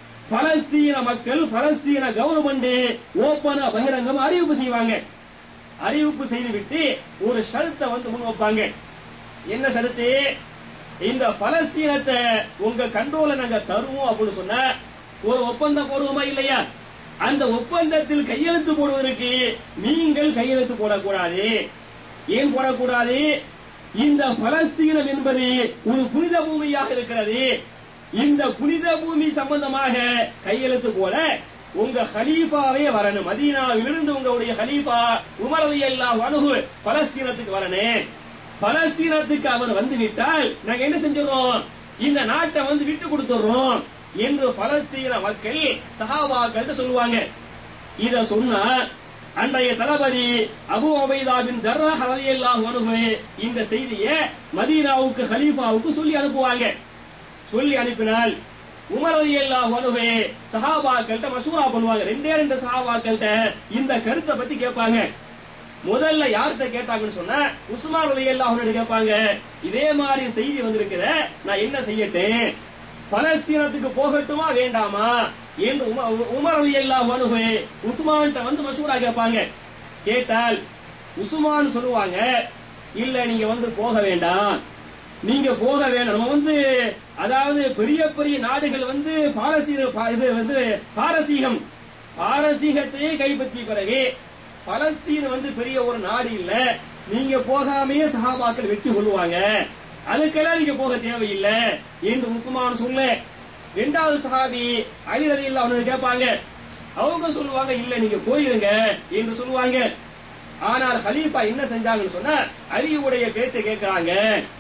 பலஸ்தீன மக்கள் பலஸ்தீன கவர்மெண்ட் ஓப்பனா பகிரங்கம் அறிவிப்பு செய்வாங்க அறிவிப்பு செய்துவிட்டு ஒரு ஷரத்தை வந்து முன் வைப்பாங்க என்ன ஷரத்து இந்த பலஸ்தீனத்தை உங்க கண்ட்ரோல நாங்க தருவோம் அப்படின்னு சொன்னா ஒரு ஒப்பந்தம் போடுவோமா இல்லையா அந்த ஒப்பந்தத்தில் கையெழுத்து போடுவதற்கு நீங்கள் கையெழுத்து போடக்கூடாது ஏன் போடக்கூடாது இந்த பலஸ்தீனம் என்பது ஒரு புனித பூமியாக இருக்கிறது இந்த புனித பூமி சம்பந்தமாக கையெழுத்து போல உங்க ஹலீஃபாவே வரணும் மதீனாவிலிருந்து உங்களுடைய ஹலீஃபா உமர் ரலியல்லாஹு அன்ஹு பலஸ்தீனத்துக்கு வரணும் பலஸ்தீனத்துக்கு அவர் வந்து விட்டால் நாங்க என்ன செஞ்சிடறோம் இந்த நாட்டை வந்து விட்டு கொடுத்துடுறோம் என்று பலஸ்தீன மக்கள் சஹாபாக்கள் சொல்லுவாங்க இத சொன்னா அன்றைய தளபதி அபு உபைதா பின் ஜர்ராஹ் ரலியல்லாஹு அன்ஹு இந்த செய்தியை மதீனாவுக்கு ஹலீஃபாவுக்கு சொல்லி அனுப்புவாங்க சொல்லி அனுப்பினால் உமர் ரலியல்லாஹு அன்ஹு சஹாபாக்கள்கிட்ட மசூரா பண்ணுவாங்க ரெண்டே ரெண்டு சஹாபாக்கள்கிட்ட இந்த கருத்தை பத்தி கேட்பாங்க முதல்ல யார்கிட்ட கேட்டாங்கன்னு சொன்னா உஸ்மான் ரலியல்லாஹு அன்ஹு கேட்பாங்க இதே மாதிரி செய்தி வந்திருக்குத நான் என்ன செய்யட்டேன் பலஸ்தீனத்துக்கு போகட்டுமா வேண்டாமா என்று உம- உமர் ரலியல்லாஹு அன்ஹு உஸ்மான்கிட்ட வந்து மசூரா கேட்பாங்க கேட்டால் உஸ்மான் சொல்லுவாங்க இல்ல நீங்க வந்து போக வேண்டாம் நீங்க போக வேண்டாம் நம்ம வந்து அதாவது பெரிய பெரிய நாடுகள் வந்து பாரசீக பா- இது வந்து பாரசீகம் பாரசீகத்தையே கைப்பற்றிய பிறகு பலஸ்தீன் வந்து பெரிய ஒரு நாடு இல்ல நீங்க போகாமையே சஹாபாக்கள் வெற்றி கொள்வாங்க அதுக்கெல்லாம் நீங்க போக தேவையில்லை என்று உஸ்மான் சொல்ல இரண்டாவது சஹாபி அலி ரலியல்லாஹு அன்ஹு கேட்பாங்க அவங்க சொல்லுவாங்க இல்ல நீங்க போயிருங்க என்று சொல்லுவாங்க ஆனால் ஹலீஃபா என்ன செஞ்சாங்கன்னு சொன்னா அலியுடைய பேச்சை கேட்கறாங்க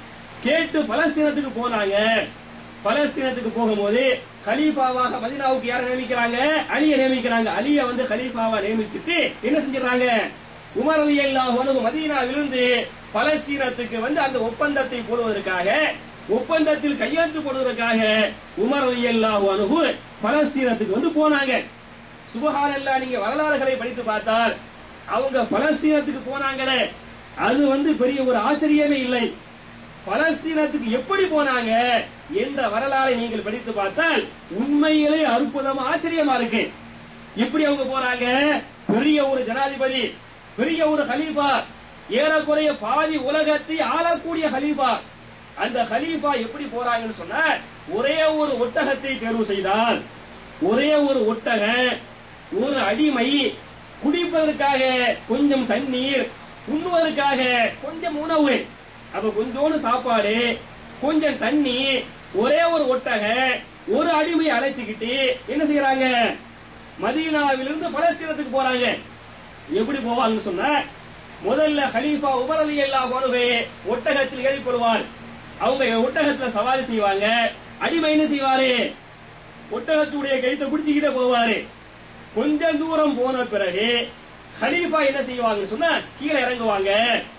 கேட்டு பலஸ்தீனத்துக்கு போனாங்க பலஸ்தீனத்துக்கு போகும்போது கலீஃபாவாக மதீனாவுக்கு யாரை நியமிக்கிறாங்க அலியை நியமிக்கிறாங்க அலியை வந்து கலீஃபாவா நியமிச்சுட்டு என்ன செஞ்சிடறாங்க உமர் அலி அல்லாஹ் மதீனாவிலிருந்து பலஸ்தீனத்துக்கு வந்து அந்த ஒப்பந்தத்தை போடுவதற்காக ஒப்பந்தத்தில் கையெழுத்து போடுவதற்காக உமர் அலி அல்லாஹ் அனுகு பலஸ்தீனத்துக்கு வந்து போனாங்க சுபஹானல்லா நீங்க வரலாறுகளை படித்து பார்த்தால் அவங்க பலஸ்தீனத்துக்கு போனாங்களே அது வந்து பெரிய ஒரு ஆச்சரியமே இல்லை பலஸ்தீனத்துக்கு எப்படி போனாங்க என்ற வரலாறை நீங்கள் படித்து பார்த்தால் உண்மையிலே அற்புதமா ஆச்சரியமா இருக்கு எப்படி அவங்க போறாங்க பெரிய ஒரு ஜனாதிபதி பெரிய ஒரு ஹலீஃபா ஏறக்குறைய பாதி உலகத்தை ஆளக்கூடிய ஹலீஃபா அந்த ஹலீஃபா எப்படி போறாங்கன்னு சொன்னா ஒரே ஒரு ஒட்டகத்தை தேர்வு செய்தால் ஒரே ஒரு ஒட்டகம் ஒரு அடிமை குடிப்பதற்காக கொஞ்சம் தண்ணீர் உண்ணுவதற்காக கொஞ்சம் உணவு அப்ப கொஞ்சோண்டு சாப்பாடு கொஞ்சம் தண்ணி ஒரே ஒரு ஒட்டகம் ஒரு அடிமையை அழைச்சுக்கிட்டு என்ன செய்யறாங்க மதீனாவிலிருந்து பலஸ்தீனத்துக்கு போறாங்க எப்படி போவாங்கன்னு சொன்னா முதல்ல ஹலீஃபா உமர் அலி அல்லாஹ் ஒட்டகத்தில் ஏறிப்படுவார் அவங்க ஒட்டகத்துல சவாரி செய்வாங்க அடிமை என்ன செய்வாரு ஒட்டகத்துடைய கைத்தை பிடிச்சிக்கிட்டே போவாரு கொஞ்சம் தூரம் போன பிறகு ஹலீஃபா என்ன செய்வாங்கன்னு சொன்னா கீழே இறங்குவாங்க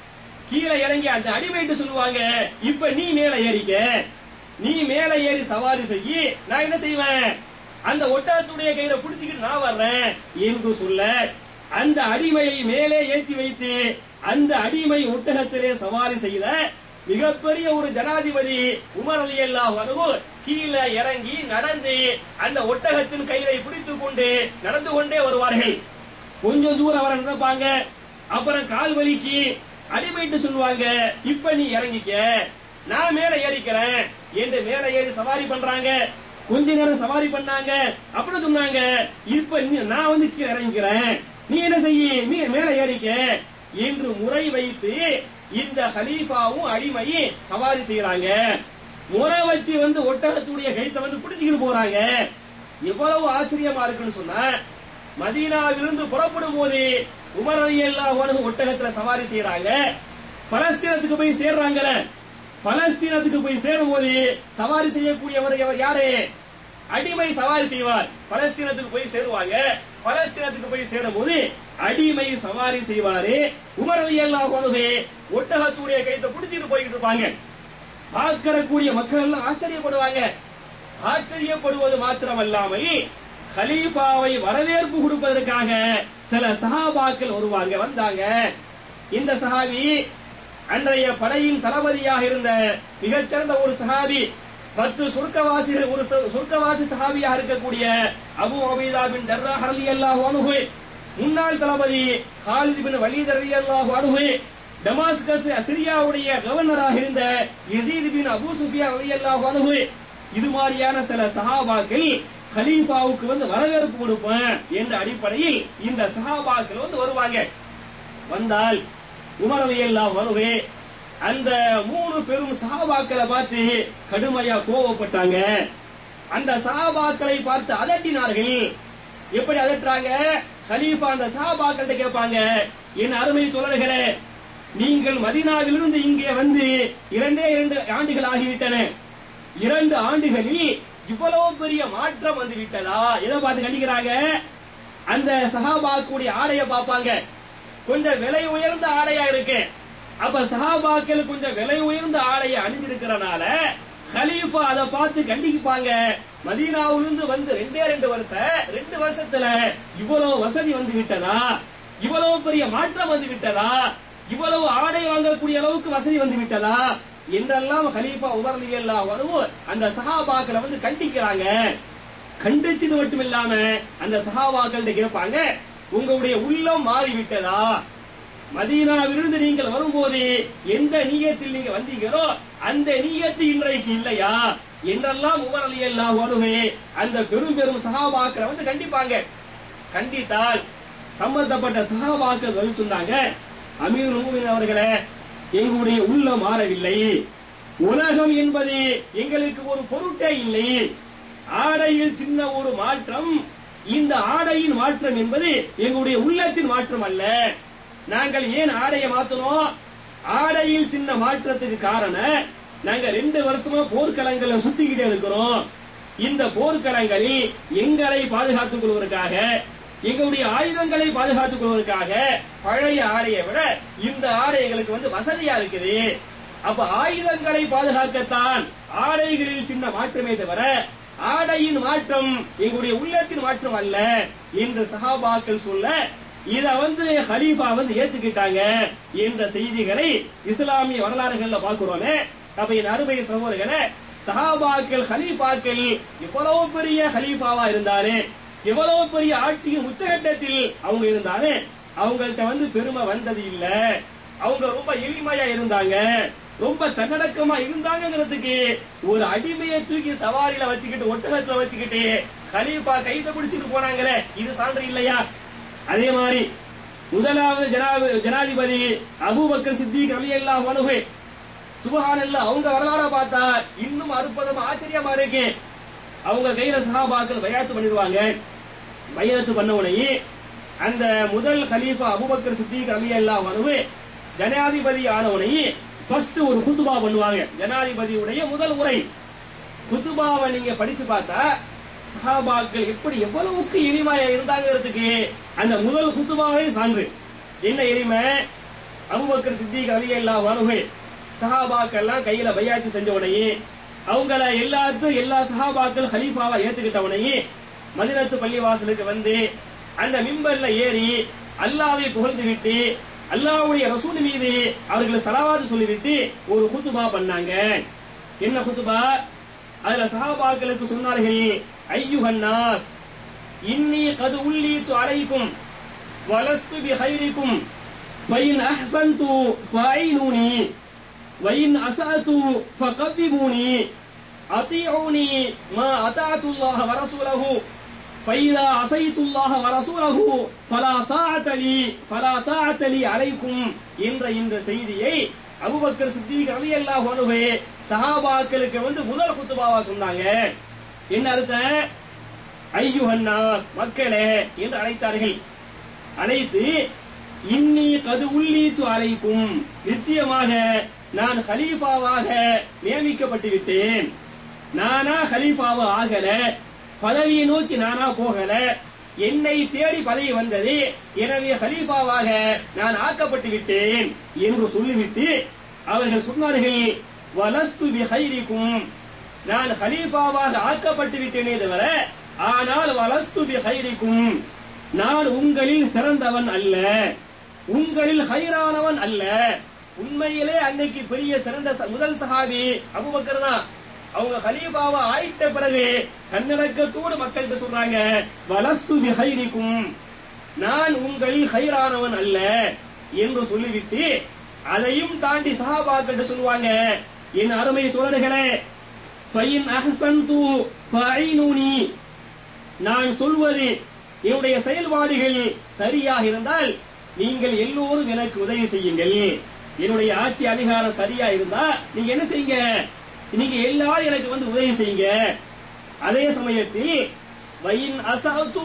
கீழே இறங்கி அந்த அடிமைட்டு சொல்லுவாங்க இப்ப நீ மேல ஏறிக்க நீ மேல ஏறி சவாரி செய்யி நான் என்ன செய்வேன் அந்த ஒட்டகத்துடைய கையில பிடிச்சிக்கிட்டு நான் வர்றேன் என்று சொல்ல அந்த அடிமையை மேலே ஏற்றி வைத்து அந்த அடிமை ஒட்டகத்திலே சவாரி செய்த மிகப்பெரிய ஒரு ஜனாதிபதி உமர் அலி அல்லாஹ் கீழே இறங்கி நடந்து அந்த ஒட்டகத்தின் கையை பிடித்துக் கொண்டு நடந்து கொண்டே வருவார்கள் கொஞ்சம் தூரம் வர நடப்பாங்க அப்புறம் கால் வலிக்கு அடிமைட்டு சொல்லுவாங்க இப்ப நீ இறங்கிக்க நான் மேல ஏறிக்கிறேன் என்று மேல ஏறி சவாரி பண்றாங்க கொஞ்ச நேரம் சவாரி பண்ணாங்க அப்புறம் சொன்னாங்க இப்ப நீ- நான் வந்து கீழே இறங்கிக்கிறேன் நீ என்ன செய்ய நீ மேல ஏறிக்க என்று முறை வைத்து இந்த ஹலீஃபாவும் அடிமையும் சவாரி செய்யறாங்க முறை வச்சு வந்து ஒட்டகத்துடைய கைத்தை வந்து பிடிச்சிக்கிட்டு போறாங்க எவ்வளவு ஆச்சரியமா இருக்குன்னு சொன்னா மதீனாவிலிருந்து புறப்படும் போது உமர் அலி அல்லாஹ் ஒட்டகத்துல சவாரி செய்யறாங்க பலஸ்தீனத்துக்கு போய் சேர்றாங்கல்ல பலஸ்தீனத்துக்கு போய் சேரும் போது சவாரி செய்யக்கூடியவர் எவர் யாரு அடிமை சவாரி செய்வார் பலஸ்தீனத்துக்கு போய் சேருவாங்க பலஸ்தீனத்துக்கு போய் சேரும் போது அடிமை சவாரி செய்வாரு உமர் அலி அல்லாஹ் ஒட்டகத்துடைய கைத்தை பிடிச்சிட்டு போய்கிட்டு இருப்பாங்க பார்க்கக்கூடிய மக்கள் எல்லாம் ஆச்சரியப்படுவாங்க ஆச்சரியப்படுவது மாத்திரமல்லாமல் கலீஃபாவை வரவேற்பு கொடுப்பதற்காக சில சஹாபாக்கள் வருவாங்க வந்தாங்க இந்த சஹாபி அன்றைய படையின் தளபதியாக இருந்த மிகச்சிறந்த ஒரு சஹாபி பத்து சொர்க்கவாசி ஒரு சொ- சொர்க்கவாசி சஹாபியாக இருக்கக்கூடிய அபு உபைதா பின் ஜர்ராஹ் ரலியல்லாஹு அன்ஹு முன்னாள் தளபதி ஹாலித் பின் வலீத் ரலியல்லாஹு அன்ஹு டமாஸ்கஸ் சிரியாவுடைய கவர்னராக இருந்த யசீத் பின் அபூ சுஃபியான் ரலியல்லாஹு அன்ஹு இது மாதிரியான சில சஹாபாக்கள் கலீஃபாவுக்கு வந்து வரவேற்பு கொடுப்பேன் என்ற அடிப்படையில் இந்த சஹாபாக்கள் வந்து வருவாங்க வந்தால் உமர் அலியல்லாஹு அன்ஹு அந்த மூணு பெரும் சஹாபாக்களை பார்த்து கடுமையா கோவப்பட்டாங்க அந்த சஹாபாக்களை பார்த்து அதட்டினார்கள் எப்படி அதட்டுறாங்க கலீஃபா அந்த சஹாபாக்கள்கிட்ட கேட்பாங்க என் அருமை தோழர்களே நீங்கள் மதீனாவிலிருந்து இங்கே வந்து இரண்டே இரண்டு ஆண்டுகள் ஆகிவிட்டன இரண்டு ஆண்டுகளில் இவ்வளவு பெரிய மாற்றம் வந்து விட்டதா எதை பார்த்து கண்டிக்கிறாங்க அந்த சஹாபாக்குடைய ஆடைய பார்ப்பாங்க கொஞ்சம் விலை உயர்ந்த ஆடையா இருக்கு அப்ப சஹாபாக்கள் கொஞ்சம் விலை உயர்ந்த ஆடையை அணிஞ்சிருக்கிறனால கலீஃபா அதை பார்த்து கண்டிப்பாங்க மதீனாவிலிருந்து வந்து ரெண்டே ரெண்டு வருஷம் ரெண்டு வருஷத்துல இவ்வளவு வசதி வந்து விட்டதா இவ்வளவு பெரிய மாற்றம் வந்து விட்டதா இவ்வளவு ஆடை வாங்கக்கூடிய அளவுக்கு வசதி வந்து விட்டதா என்றெல்லாம் கலீஃபா உமர் எல்லாம் வருவோம் அந்த சஹாபாக்களை வந்து கண்டிக்கிறாங்க கண்டிச்சது மட்டும் இல்லாம அந்த சஹாபாக்கள்ட்ட கேட்பாங்க உங்களுடைய உள்ளம் மாறி விட்டதா மதீனாவிலிருந்து நீங்கள் வரும்போது எந்த நீயத்தில் நீங்க வந்தீங்களோ அந்த நீயத்து இன்றைக்கு இல்லையா என்றெல்லாம் உமர் அலி அல்லாஹ் வருவே அந்த பெரும் பெரும் சஹாபாக்களை வந்து கண்டிப்பாங்க கண்டித்தால் சம்பந்தப்பட்ட சஹாபாக்கள் வந்து சொன்னாங்க அமீர் மூமின் அவர்களே எங்களுடைய உள்ளம் மாறவில்லை உலகம் என்பது எங்களுக்கு ஒரு பொருட்டே இல்லை ஆடையில் சின்ன ஒரு மாற்றம் இந்த ஆடையின் மாற்றம் என்பது எங்களுடைய உள்ளத்தின் மாற்றம் அல்ல நாங்கள் ஏன் ஆடையை மாத்தணும் ஆடையில் சின்ன மாற்றத்துக்கு காரணம் நாங்க ரெண்டு வருஷமா போர்க்களங்களை சுத்திக்கிட்டே இருக்கிறோம் இந்த போர்க்களங்களில் எங்களை பாதுகாத்துக் கொள்வதற்காக எங்களுடைய ஆயுதங்களை பாதுகாத்துக் கொள்வதற்காக பழைய ஆடையை விட இந்த ஆடை எங்களுக்கு வந்து வசதியா இருக்குது அப்ப ஆயுதங்களை பாதுகாக்கத்தான் ஆடைகளில் சின்ன மாற்றமே தவிர ஆடையின் மாற்றம் எங்களுடைய உள்ளத்தின் மாற்றம் அல்ல என்று சஹாபாக்கள் சொல்ல இத வந்து ஹலீஃபா வந்து ஏத்துக்கிட்டாங்க என்ற செய்திகளை இஸ்லாமிய வரலாறுகள்ல பாக்குறோமே அப்ப என் அருமை சகோதரர்களே சஹாபாக்கள் ஹலீஃபாக்கள் எவ்வளவு பெரிய ஹலீஃபாவா இருந்தாரு எவ்வளவு பெரிய ஆட்சியின் உச்சகட்டத்தில் அவங்க இருந்தாரு அவங்கள்ட்ட வந்து பெருமை வந்தது இல்ல அவங்க ரொம்ப எளிமையா இருந்தாங்க ரொம்ப தன்னடக்கமா இருந்தாங்கிறதுக்கு ஒரு அடிமையை தூக்கி சவாரியில வச்சுக்கிட்டு ஒட்டகத்துல வச்சுக்கிட்டு கலீஃபா கைத பிடிச்சிட்டு போனாங்களே இது சான்று இல்லையா அதே மாதிரி முதலாவது ஜனாப- ஜனாதிபதி அபூபக்கர் சித்திக் அலி அல்லாஹ் அனுகு சுபஹானல்ல அவங்க வரலாற பார்த்தா இன்னும் அற்புதமா ஆச்சரியமா இருக்கு அவங்க கையில சஹாபாக்கள் பயாத்து பண்ணிடுவாங்க பையத்து பண்ண உடனே அந்த முதல் கலீஃபா அபூபக்கர் சித்திக் அலி அல்லாஹ் அனுகு ஜனாதிபதி ஆன உடனே ஃபர்ஸ்ட் ஒரு குத்துபா பண்ணுவாங்க ஜனாதிபதியுடைய முதல் உரை குத்துபாவை நீங்க படிச்சு பார்த்தா சஹாபாக்கள் எப்படி எவ்வளவுக்கு எளிமையா இருந்தாங்கிறதுக்கு அந்த முதல் குத்துபாவே சான்று என்ன எளிமை அபூபக்கர் சித்திக் அலி அல்லாஹ் அனுகு சஹாபாக்கள் எல்லாம் கையில பையாத்து செஞ்ச உடனே அவங்கள எல்லாத்தும் எல்லா சஹாபாக்கள் ஹலீஃபாவா ஏத்துக்கிட்ட உடனே மதினத்து பள்ளிவாசலுக்கு வந்து அந்த மிம்பர்ல ஏறி அல்லாவை புகழ்ந்து விட்டு அல்லாஹ்வுடைய ரசூல் மீது அவர்கள் சலவாத்து சொல்லிவிட்டு ஒரு குத்துபா பண்ணாங்க என்ன குத்துபா அதுல சஹாபாக்களுக்கு சொன்னார்கள் ஐயுஹன்னாஸ் இன்னி கது உள்ளீத்து அலைக்கும் வலஸ்து பிஹைரிக்கும் ஃபைன் அஹ்சன்து ஃபைனூனி وإن أسأت فقدموني أطيعوني ما أطعت الله ورسوله فإذا عصيت الله ورسوله فلا طاعة لي فلا طاعة لي عليكم என்ற இந்த செய்தியை அபூபக்கர் சித்திக் ரலியல்லாஹு அன்ஹு சஹாபாக்களுக்கு வந்து முதல் குத்துபாவா சொன்னாங்க என்ன அர்த்தம் ஐயுஹன்னாஸ் மக்களே என்று அழைத்தார்கள் அழைத்து இன்னி கது உள்ளீத்து அழைக்கும் நிச்சயமாக நான் ஹலீஃபாவாக நியமிக்கப்பட்டு விட்டேன் நானா ஹலீஃபாவா ஆகல பதவியை நோக்கி நானா போகல என்னை தேடி பதவி வந்தது எனவே ஹலீஃபாவாக நான் ஆக்கப்பட்டு விட்டேன் என்று சொல்லிவிட்டு அவர்கள் சொன்னார்கள் வலஸ்து பிஹைரிக்கும் நான் ஹலீஃபாவாக ஆக்கப்பட்டு விட்டேனே தவிர ஆனால் வலஸ்து பிஹைரிக்கும் நான் உங்களில் சிறந்தவன் அல்ல உங்களில் ஹைரானவன் அல்ல உண்மையிலே அன்னைக்கு பெரிய சிறந்த ச- முதல் சஹாபி அபூபக்கர் தான் அவங்க ஹலீஃபாவை ஆயிட்ட பிறகு கண்ணடக்கத்தோடு மக்கள்கிட்ட சொல்றாங்க வலஸ்து பிஹைரிக்கும் நான் உங்களில் ஹைரானவன் அல்ல என்று சொல்லிவிட்டு அதையும் தாண்டி சஹாபாக்கிட்ட சொல்லுவாங்க என் அருமை தோழர்களே ஃபைன் அஹ்சன்து ஃபஐனுனி நான் சொல்வது என்னுடைய செயல்பாடுகள் சரியாக இருந்தால் நீங்கள் எல்லோரும் எனக்கு உதவி செய்யுங்கள் என்னுடைய ஆட்சி அதிகாரம் சரியா இருந்தா நீங்க என்ன செய்யுங்க நீங்க எல்லாரும் எனக்கு வந்து உதவி செய்யுங்க அதே சமயத்தில் வயின் அசத்து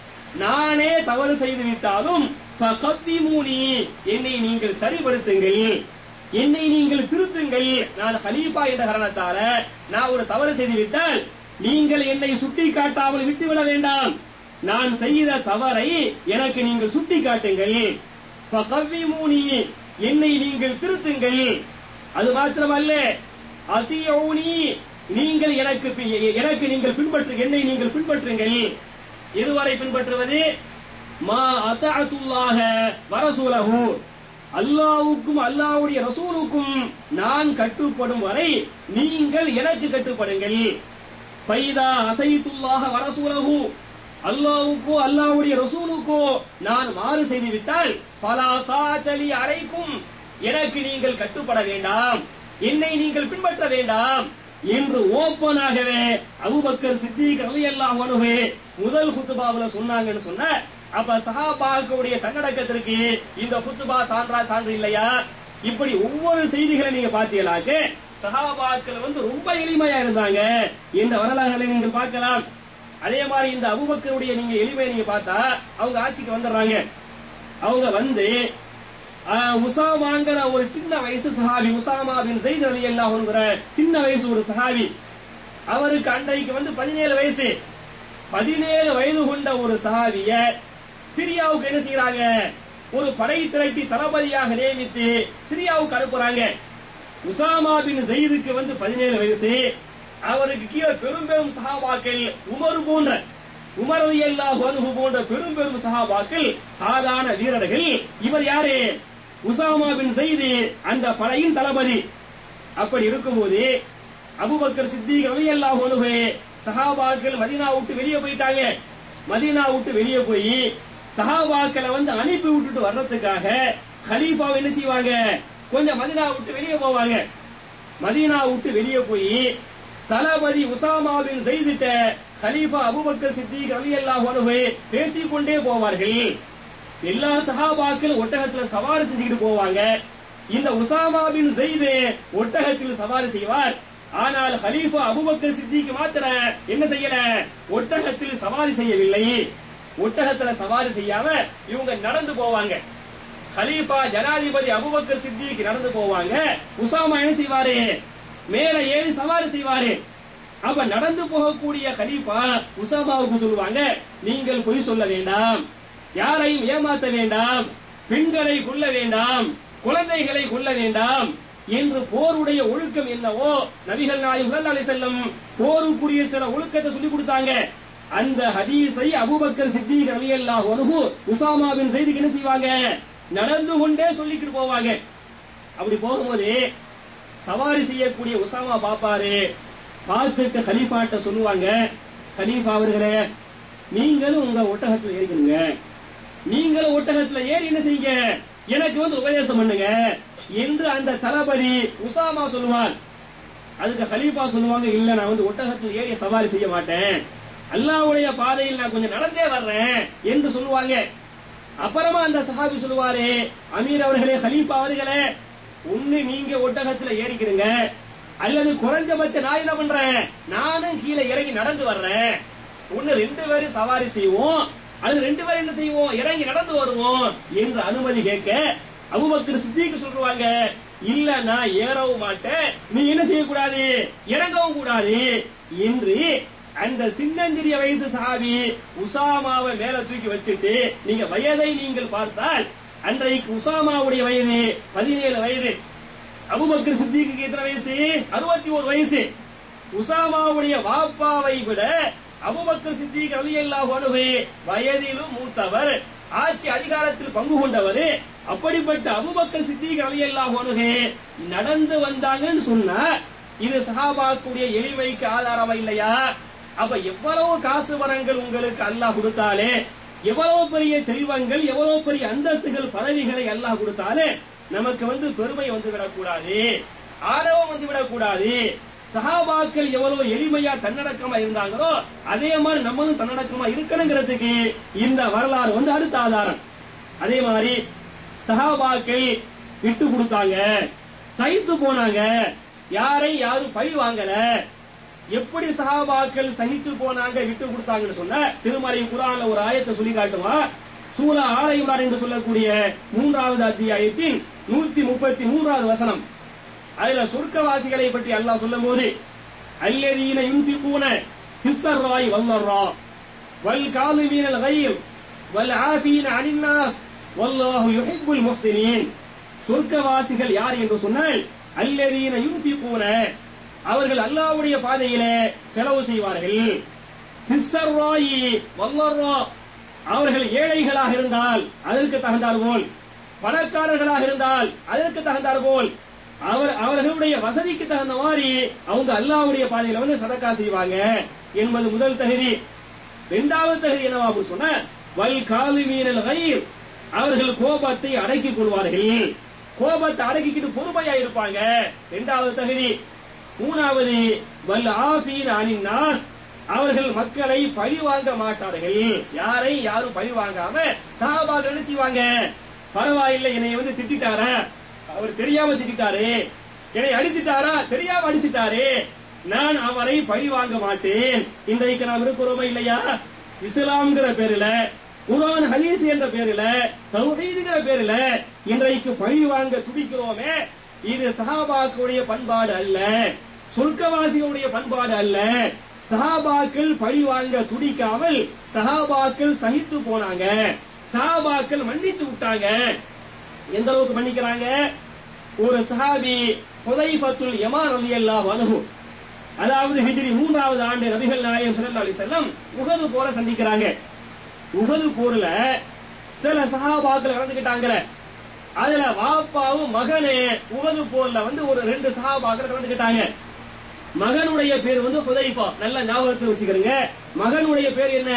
நானே தவறு செய்து விட்டாலும் ஃபகத்திமூனி என்னை நீங்கள் சரிபடுத்துங்கள் என்னை நீங்கள் திருத்துங்கள் நான் ஹலீஃபா என்ற காரணத்தால நான் ஒரு தவறு செய்து விட்டால் நீங்கள் என்னை சுட்டி காட்டாமல் விட்டுவிட வேண்டாம் நான் செய்த தவறை எனக்கு நீங்கள் சுட்டி காட்டுங்கள் ஃபகவ்விமூனி என்னை நீங்கள் திருத்துங்கள் அது மாத்திரமல்ல அதியோனி நீங்கள் எனக்கு பி- எனக்கு நீங்கள் பின்பற்று என்னை நீங்கள் பின்பற்றுங்கள் இதுவரை பின்பற்றுவது மா அத்தஅத்துல்லாஹ வரசூலஹு அல்லாஹ்வுக்கும் அல்லாஹ்வுடைய ரசூலுக்கும் நான் கட்டுப்படும் வரை நீங்கள் எனக்கு கட்டுப்படுங்கள் பைதா அசைத்துல்லாஹ வரசூலஹு அல்லாஹ்வுக்கோ அல்லாஹ்வுடைய ரசூலுக்கோ நான் மாறு செய்து விட்டால் பலா தாத்தலி அலைக்கும் எனக்கு நீங்கள் கட்டுப்பட வேண்டாம் என்னை நீங்கள் பின்பற்ற வேண்டாம் என்று ஓப்பனாகவே அபூபக்கர் சித்திக் ரலியல்லாஹு அன்ஹு முதல் குத்துபாவுல சொன்னாங்கன்னு சொன்ன அப்ப சஹாபாக்களுடைய தன்னடக்கத்திற்கு இந்த குத்துபா சான்றா சான்று இல்லையா இப்படி ஒவ்வொரு செய்திகளை நீங்க பார்த்தீங்களாக்க சஹாபாக்கள் வந்து ரொம்ப எளிமையா இருந்தாங்க என்ற வரலாறுகளை நீங்கள் பார்க்கலாம் அதே மாதிரி இந்த அபூபக்கருடைய நீங்க எளிமையை நீங்க பார்த்தா அவங்க ஆட்சிக்கு வந்துடுறாங்க அவங்க வந்து ஆஹ், உசாமாங்கிற ஒரு சின்ன வயசு சஹாபி உசாமா பின் ஜெயித் ரலியல்லாஹு அன்ஹுங்கிற சின்ன வயசு ஒரு சஹாபி அவருக்கு அன்றைக்கு வந்து பதினேழு வயசு பதினேழு வயது கொண்ட ஒரு சஹாபிய சிரியாவுக்கு என்ன செய்யறாங்க ஒரு படை திரட்டி தளபதியாக நியமித்து சிரியாவுக்கு அனுப்புறாங்க உசாமா பின் ஜெயிதுக்கு வந்து பதினேழு வயசு அவருக்கு கீழே பெரும் பெரும் சஹாபாக்கள் உமர் போன்ற உமர் ரலியல்லாஹு அன்ஹு போன்ற பெரும் பெரும் சஹாபாக்கள் சாதாரண வீரர்கள் இவர் யாரு உசாமா பின் ஜெயிது அந்த படையின் தளபதி அப்படி இருக்கும்போது அபூபக்கர் சித்திக் ரலியல்லாஹு அன்ஹு சஹாபாக்கள் மதீனா விட்டு வெளியே போயிட்டாங்க மதீனா விட்டு வெளியே போய் சஹாபாக்களை வந்து அனுப்பி விட்டுட்டு வர்றதுக்காக கலீஃபா என்ன செய்வாங்க கொஞ்சம் மதீனா விட்டு வெளியே போவாங்க மதீனா விட்டு வெளியே போய் தளபதி உசாமா பின் செய்திட்ட கலீஃபா அபூபக்கர் சித்திக் ரலியல்லாஹு அன்ஹு பேசிக் கொண்டே போவார்கள் எல்லா சஹாபாக்கள் ஒட்டகத்துல சவாரி செஞ்சுக்கிட்டு போவாங்க இந்த உசாமா பின் ஜெயிது ஒட்டகத்தில் சவாரி செய்வார் ஆனால் ஹலீஃபா அபூபக்கர் சித்திக்கு மாத்திர என்ன செய்யல ஒட்டகத்தில் சவாரி செய்யவில்லை ஒட்டகத்துல சவாரி செய்யாம இவங்க நடந்து போவாங்க ஹலீஃபா ஜனாதிபதி அபூபக்கர் சித்திக்கு நடந்து போவாங்க உசாமா என்ன செய்வாரு மேல ஏறி சவாரி செய்வாரு அப்ப நடந்து போகக்கூடிய ஹலீஃபா உசாமாவுக்கு சொல்லுவாங்க நீங்கள் பொய் சொல்ல வேண்டாம் யாரையும் ஏமாத்த வேண்டாம் பெண்களை கொல்ல வேண்டாம் குழந்தைகளை கொல்ல வேண்டாம் என்று போருடைய ஒழுக்கம் என்னவோ நபிகள் நாயகம் ஸல்லல்லாஹு அலைஹி செல்லம் போருக்குரிய சில ஒழுக்கத்தை சொல்லி கொடுத்தாங்க அந்த ஹதீஸை அபூபக்கர் சித்திக் ரலியல்லாஹு அன்ஹு உசாமா பின் ஸைதுக்கு என்ன செய்வாங்க நடந்து கொண்டே சொல்லிக்கிட்டு போவாங்க அப்படி போகும்போது சவாரி செய்யக்கூடிய உசாமா பாப்பாரு பார்த்துட்டு கலீஃபாட்ட சொல்லுவாங்க கலீஃபா அவர்களே நீங்களும் உங்க ஒட்டகத்துல ஏறிக்கணுங்க நீங்களும் ஒட்டகத்துல ஏறி என்ன செய்யுங்க எனக்கு வந்து உபதேசம் பண்ணுங்க என்று அந்த தளபதி உசாமா சொல்லுவார் அதுக்கு ஹலீஃபா சொல்லுவாங்க இல்ல நான் வந்து ஒட்டகத்தில் ஏறி சவாரி செய்ய மாட்டேன் அல்லாஹ்வுடைய பாதையில் நான் கொஞ்சம் நடந்தே வர்றேன் என்று சொல்லுவாங்க அப்புறமா அந்த சஹாபி சொல்லுவாரு அமீர் அவர்களே ஹலீஃபா அவர்களே ஒண்ணு நீங்க ஒட்டகத்துல ஏறிக்கிறீங்க அல்லது குறைஞ்சபட்ச நான் என்ன பண்றேன் நானும் கீழே இறங்கி நடந்து வர்றேன் ஒண்ணு ரெண்டு பேரும் சவாரி செய்வோம் அது ரெண்டு பேரும் என்ன செய்வோம் இறங்கி நடந்து வருவோம் என்று அனுமதி கேட்க அபூபக்கர் சித்திக்கு சொல்லுவாங்க இல்ல நான் ஏறவும் மாட்டேன் நீ என்ன செய்யக்கூடாது இறங்கவும் கூடாது என்று அந்த சின்னஞ்சிறிய வயசு சாபி உசாமாவை மேல தூக்கி வச்சுட்டு நீங்க வயதை நீங்கள் பார்த்தால் அன்றைக்கு உசாமாவுடைய வயது பதினேழு வயது அபுபக்கர் சித்திக்கு எத்தனை வயசு அறுபத்தி ஒரு வயசு உசாமாவுடைய வாப்பாவை விட அபுபக்கர் சித்திக் ரலியல்லாஹு அன்ஹு வயதிலும் மூத்தவர் ஆட்சி அதிகாரத்தில் பங்கு கொண்டவர் அப்படிப்பட்ட அபுபக்கர் சித்திக் அலியல்லாஹு அன்ஹு நடந்து வந்தாங்கன்னு சொன்னா இது சஹாபாக்குடைய எளிமைக்கு ஆதாரமா இல்லையா அப்ப எவ்வளவு காசு வரங்கள் உங்களுக்கு அல்லாஹ் கொடுத்தாலே எவ்வளவு பெரிய செல்வங்கள் எவ்வளவு பெரிய அந்தஸ்துகள் பதவிகளை அல்லாஹ் கொடுத்தாலே நமக்கு வந்து பெருமை வந்து விடக்கூடாது ஆணவம் வந்து விடக்கூடாது சஹாபாக்கள் எவ்வளவு எளிமையா தன்னடக்கமா இருந்தாங்களோ அதே மாதிரி நம்மளும் தன்னடக்கமா இருக்கணுங்கிறதுக்கு இந்த வரலாறு வந்து அடுத்த ஆதாரம் அதே மாதிரி சஹாபாக்கள் விட்டு கொடுத்தாங்க சகித்து போனாங்க யாரை யாரும் பழி வாங்கல எப்படி சஹாபாக்கள் சகிச்சு போனாங்க விட்டு கொடுத்தாங்கன்னு சொன்ன திருமலை குரான்ல ஒரு ஆயத்தை சொல்லி காட்டுவா சூலா ஆலயமார் என்று சொல்லக்கூடிய மூன்றாவது அத்தியாயத்தின் நூத்தி முப்பத்தி மூன்றாவது வசனம் அதுல சொர்க்கவாசிகளை பற்றி அல்லாஹ் சொல்லும் போது அல்லதீன யுன்ஃபிகூன ஃபிஸ்ஸர்ராய் வல்லர்ரா வல் காலிமீனல் கைர் வல் ஆஃபீன அனின் நாஸ் வல்லாஹு யுஹிப்புல் முஹ்சினீன் சொர்க்கவாசிகள் யார் என்று சொன்னால் அல்லதீன யுன்ஃபிகூன அவர்கள் அல்லாஹ்வுடைய பாதையிலே செலவு செய்வார்கள் ஃபிஸ்ஸர்ராய் வல்லர்ரா அவர்கள் ஏழைகளாக இருந்தால் அதற்கு தகுந்தார் போல் பணக்காரர்களாக இருந்தால் அதற்கு தகுந்தார் போல் அவர் அவர்களுடைய வசதிக்கு தகுந்த மாதிரி அவங்க அல்லாஹ்வுடைய பாதையில வந்து சதக்கா செய்வாங்க என்பது முதல் தகுதி இரண்டாவது தகுதி என்னவா அப்படின்னு சொன்ன வல் காலிமீனல் கைர் அவர்கள் கோபத்தை அடக்கிக் கொள்வார்கள் கோபத்தை அடக்கிக்கிட்டு பொறுமையா இருப்பாங்க இரண்டாவது தகுதி மூணாவது வல் ஆஃபீன் அனின் நாஸ் அவர்கள் மக்களை பழி வாங்க மாட்டார்கள் யாரை யாரும் பழி வாங்காம சஹாபாக்கள் என்ன செய்வாங்க பரவாயில்லை என்னை வந்து திட்டிட்டாரா அவர் தெரியாம திட்டாரு என்னை அடிச்சிட்டாரா தெரியாம அடிச்சிட்டாரு நான் அவரை பழி வாங்க மாட்டேன் இன்றைக்கு நாம் இருக்கிறோமா இல்லையா இஸ்லாம்ங்கிற பேருல குரான் ஹதீஸ் என்ற பேருல தௌஹீதுங்கிற பேருல இன்றைக்கு பழி வாங்க துடிக்கிறோமே இது சஹாபாக்களுடைய பண்பாடு அல்ல சொர்க்கவாசிகளுடைய பண்பாடு அல்ல சஹாபாக்கள் பழி வாங்க துடிக்காமல் சஹாபாக்கள் சகித்து போனாங்க சஹாபாக்கள் மன்னிச்சு விட்டாங்க எந்த அளவுக்கு மன்னிக்கிறாங்க ஒரு சஹாபி ஹுதைஃபத்துல் யமான் ரலியல்லாஹு அன்ஹு அதாவது ஹிஜ்ரி மூன்றாவது ஆண்டு நபிகள் நாயகம் ஸல்லல்லாஹு அலைஹி வஸல்லம் உஹது போர சந்திக்கிறாங்க உஹது போர்ல சில சஹாபாக்கள் கலந்துக்கிட்டாங்கல அதுல வாப்பாவும் மகனே உஹது போர்ல வந்து ஒரு ரெண்டு சஹாபாக்கள் கலந்துக்கிட்டாங்க மகனுடைய பேர் வந்து ஹுதைஃபா நல்ல ஞாபகத்தில் வச்சுக்கிறீங்க மகனுடைய பேர் என்ன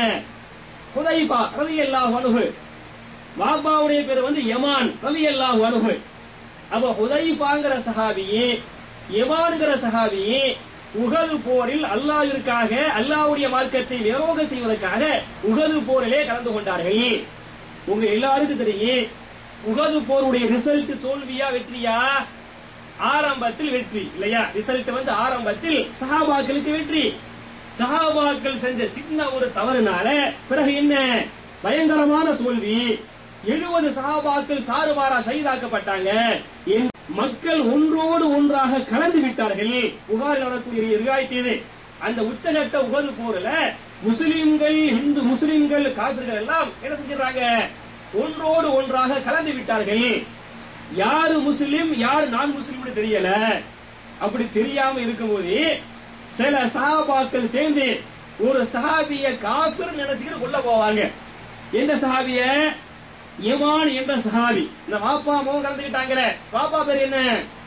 ஹுதைஃபா ரலியல்லாஹு அன்ஹு வாப்பாவுடைய பேர் வந்து யமான் ரலியல்லாஹு அன்ஹு அப்ப ஹுதைஃபாங்கிற சஹாபி யமான்ங்கிற சஹாபி உகது போரில் அல்லாஹ்விற்காக அல்லாஹ்வுடைய மார்க்கத்தை விரோகம் செய்வதற்காக உகது போரிலே கலந்து கொண்டார்கள் உங்க எல்லாருக்கும் தெரியும் உகது போருடைய ரிசல்ட் தோல்வியா வெற்றியா ஆரம்பத்தில் வெற்றி இல்லையா ரிசல்ட் வந்து ஆரம்பத்தில் சஹாபாக்களுக்கு வெற்றி சஹாபாக்கள் செஞ்ச சின்ன ஒரு தவறுனால பிறகு என்ன பயங்கரமான தோல்வி எழுபது சஹாபாக்கள் தாறுமாறா ஷஹீதாக்கப்பட்டாங்க என் மக்கள் ஒன்றோடு ஒன்றாக கலந்து விட்டார்கள் புகாரில் வரக்கூடிய ரிவாய்த்து இது அந்த உச்சகட்ட உகது போர்ல முஸ்லிம்கள் இந்து முஸ்லிம்கள் காபிர்கள் எல்லாம் என்ன செஞ்சிடறாங்க ஒன்றோடு ஒன்றாக கலந்து விட்டார்கள் யாரு முஸ்லிம் யாரு நான் முஸ்லிம்னு தெரியல அப்படி தெரியாம இருக்கும்போது சில சஹாபாக்கள் சேர்ந்து ஒரு சஹாபிய காபிர் நினைச்சுக்கிட்டு கொள்ள போவாங்க எந்த சஹாபிய யமான் என்ற சஹாபி இந்த வாப்பா மகன் கலந்துக்கிட்டாங்களே வாப்பா பேர் என்ன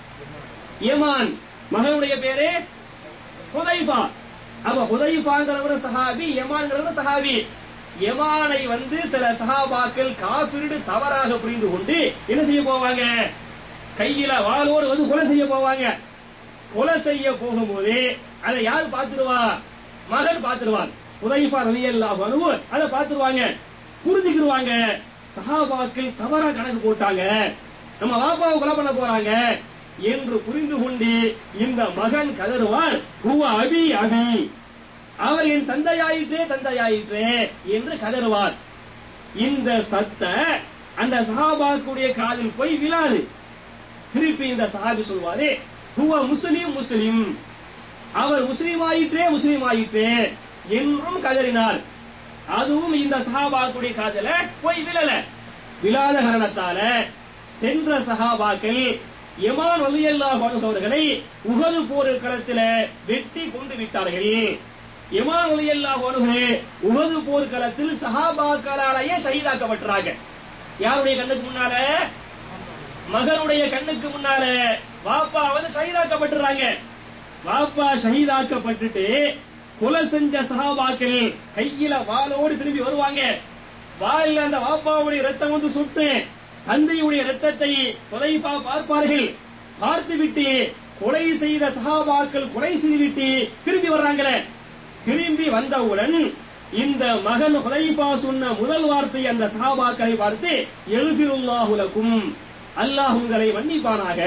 யமான் மகனுடைய பேரு ஹுதைஃபா அப்ப ஹுதைஃபாங்கிறவர் சஹாபி யமான்கிறவர் சஹாபி யமானை வந்து சில சஹாபாக்கள் காபிரிடு தவறாக புரிந்து கொண்டு என்ன செய்ய போவாங்க கையில வாளோடு வந்து கொலை செய்ய போவாங்க கொலை செய்ய போகும்போது அதை யார் பார்த்துருவா மகன் பார்த்துருவான் உதைஃபா ரலியல்லாஹு அன்ஹு அதை பார்த்துருவாங்க புரிஞ்சுக்கிடுவாங்க சஹாபாக்கள் தவறா கணக்கு போட்டாங்க நம்ம வாப்பாவை கொலை பண்ண போறாங்க என்று புரிந்து கொண்டு இந்த மகன் கதறுவார் ஹுவ அபி அபி அவர் என் தந்தையாயிற்றே தந்தையாயிற்றே என்று கதறுவார் இந்த சத்த அந்த சஹாபாக்குடைய காதில் போய் விழாது திருப்பி இந்த சஹாபி சொல்வாரு ஹுவ முஸ்லிம் முஸ்லிம் அவர் முஸ்லிம் ஆயிற்றே முஸ்லிம் ஆயிற்றே என்றும் கதறினார் அதுவும் இந்த சஹாபாக்குடைய காதல போய் விழல விழாத காரணத்தால சென்ற சஹாபாக்கள் யமான் வலியல்லாஹ் அவர்களை உகது போர் களத்தில வெட்டி கொண்டு விட்டார்கள் இமாம் ரலியல்லாஹு அன்ஹு உஹது போர்க்களத்தில் சஹாபாக்களாலேயே ஷஹீதாக்கப்பட்டாங்க யாருடைய கண்ணுக்கு முன்னால மகனுடைய கண்ணுக்கு முன்னால வாப்பா வந்து ஷஹீதாக்கப்பட்டுறாங்க வாப்பா ஷஹீதாக்கப்பட்டுட்டு கொலை செஞ்ச சஹாபாக்கள் கையில வாளோடு திரும்பி வருவாங்க வாயில அந்த வாப்பாவுடைய ரத்தம் வந்து சுட்டு தந்தையுடைய ரத்தத்தை புதைப்பா பார்ப்பார்கள் பார்த்துவிட்டு கொலை செய்த சஹாபாக்கள் கொலை செய்துவிட்டு திரும்பி வர்றாங்களே திரும்பி வந்தவுடன் இந்த மகன் ஹுதைஃபா சொன்ன முதல் வார்த்தை அந்த சஹாபாக்களை பார்த்து எழுபிருல்லாஹு லக்கும் அல்லாஹ் உங்களை மன்னிப்பானாக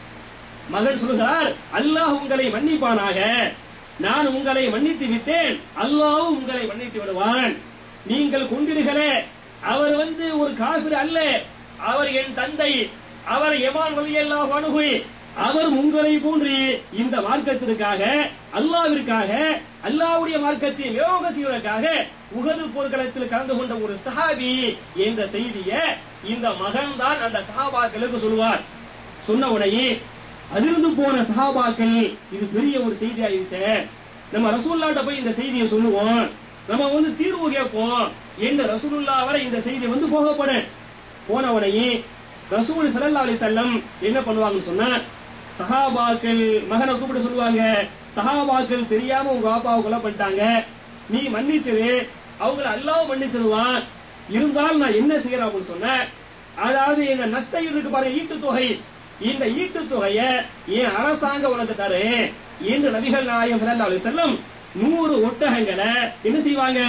மகன் சொல்கிறார் அல்லாஹ் உங்களை மன்னிப்பானாக நான் உங்களை மன்னித்து விட்டேன் அல்லாஹ் உங்களை மன்னித்து விடுவான் நீங்கள் கொண்டிருகளே அவர் வந்து ஒரு காபிர் அல்ல அவர் என் தந்தை அவர் எமான் வழியெல்லாம் அணுகு அவர் உங்களை போன்று இந்த மார்க்கத்திற்காக அல்லாவிற்காக அல்லாவுடைய மார்க்கத்தை யோக செய்வதற்காக உகது போர்க்களத்தில் கலந்து கொண்ட ஒரு சஹாபி என்ற செய்திய இந்த மகன் தான் அந்த சஹாபாக்களுக்கு சொல்லுவார் சொன்ன உடனே அதிர்ந்து போன சஹாபாக்கள் இது பெரிய ஒரு செய்தி ஆயிடுச்சு நம்ம ரசூல்லாட்ட போய் இந்த செய்தியை சொல்லுவோம் நம்ம வந்து தீர்வு கேட்போம் என்று ரசூலுல்லா வரை இந்த செய்தி வந்து போகப்படும் போன உடனே ரசூல் ஸல்லல்லாஹு அலைஹி வஸல்லம் என்ன பண்ணுவாங்கன்னு சொன்னா சஹாபாக்கள் மகனை கூப்பிட்டு சொல்லுவாங்க சஹாபாக்கள் தெரியாம உங்க பாப்பாவை கொலை பண்ணிட்டாங்க நீ மன்னிச்சது அவங்கள அல்லாஹ் மன்னிச்சிருவான் இருந்தாலும் நான் என்ன செய்யறேன் அப்படின்னு சொன்னேன் அதாவது எங்க நஷ்ட ஈடு இருக்கு பாருங்க ஈட்டு தொகை இந்த ஈட்டு தொகையை என் அரசாங்கம் உனக்கு தரேன் என்று நபிகள் நாயகம் ஸல்லல்லாஹு அலைஹி வஸல்லம் நூறு ஒட்டகங்களை என்ன செய்வாங்க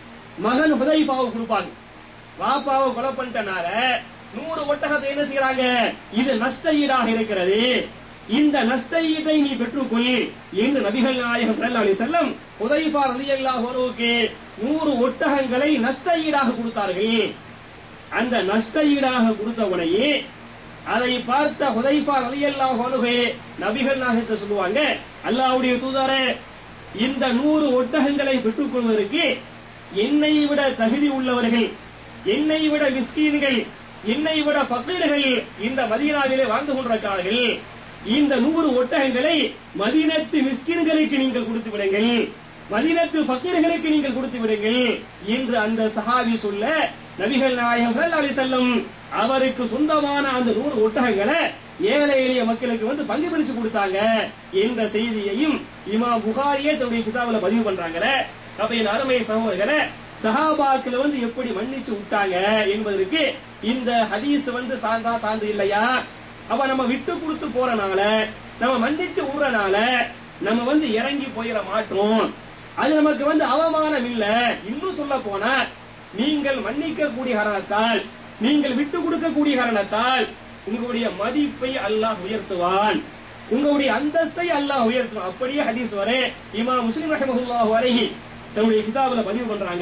மகன் ஹுதைபாவுக்கு கொடுப்பாங்க வாப்பாவை கொலை பண்ணிட்டனால நூறு ஒட்டகத்தை என்ன செய்யறாங்க இது நஷ்ட ஈடாக இருக்கிறது இந்த நஷ்ட ஈட்டை நீ பெற்றுக்கொள் என்று நபிகள் நாயகம் ஸல்லல்லாஹு அலைஹி வஸல்லம் ஹுதைஃபா ரலியல்லாஹு அன்ஹுவுக்கு நூறு ஒட்டகங்களை நஷ்ட ஈடாக கொடுத்தார்கள் அந்த நஷ்ட ஈடாக கொடுத்த உடனே அதை பார்த்த ஹுதைஃபா ரலியல்லாஹு அன்ஹு நபிகள் நாயகத்தை சொல்லுவாங்க அல்லாஹ்வுடைய தூதரே இந்த நூறு ஒட்டகங்களை பெற்றுக் கொள்வதற்கு என்னை விட தகுதி உள்ளவர்கள் என்னை விட மிஸ்கீன்கள் என்னை விட பக்கீர்கள் இந்த மதீனாவிலே வாழ்ந்து கொண்டிருக்கிறார்கள் இந்த நூறு ஒட்டகங்களை மதீனத்து மிஸ்கின்களுக்கு நீங்கள் கொடுத்து விடுங்கள் மதீனத்து பக்கீர்களுக்கு நீங்கள் கொடுத்து விடுங்கள் என்று அந்த சஹாபி சொல்ல நபிகள் நாயகம் ஸல்லல்லாஹு அலைஹி வஸல்லம் அவருக்கு சொந்தமான அந்த நூறு ஒட்டகங்களை ஏழை எளிய மக்களுக்கு வந்து பங்கு பிரிச்சு கொடுத்தாங்க என்ற செய்தியையும் இமாம் புகாரியே தன்னுடைய கிதாபில் பதிவு பண்றாங்களே அப்ப என் அருமை சகோதரர்களே சஹாபாக்கள் வந்து எப்படி மன்னிச்சு விட்டாங்க என்பதற்கு இந்த ஹதீஸ் வந்து சான்றா சான்று இல்லையா அப்ப நம்ம விட்டு கொடுத்து போறனால நம்ம மன்னிச்சு விடுறனால நம்ம வந்து இறங்கி போயிட மாட்டோம் அது நமக்கு வந்து அவமானம் இல்ல இன்னும் சொல்ல போனா நீங்கள் மன்னிக்க கூடிய காரணத்தால் நீங்கள் விட்டு கொடுக்கக்கூடிய காரணத்தால் உங்களுடைய மதிப்பை அல்லாஹ் உயர்த்துவான் உங்களுடைய அந்தஸ்தை அல்லாஹ் உயர்த்துவான் அப்படியே ஹதீஸ் வரே இமாம் முஸ்லிம் ரஹமஹுல்லாஹு அலைஹி தன்னுடைய கிதாபுல பதிவு பண்றாங்க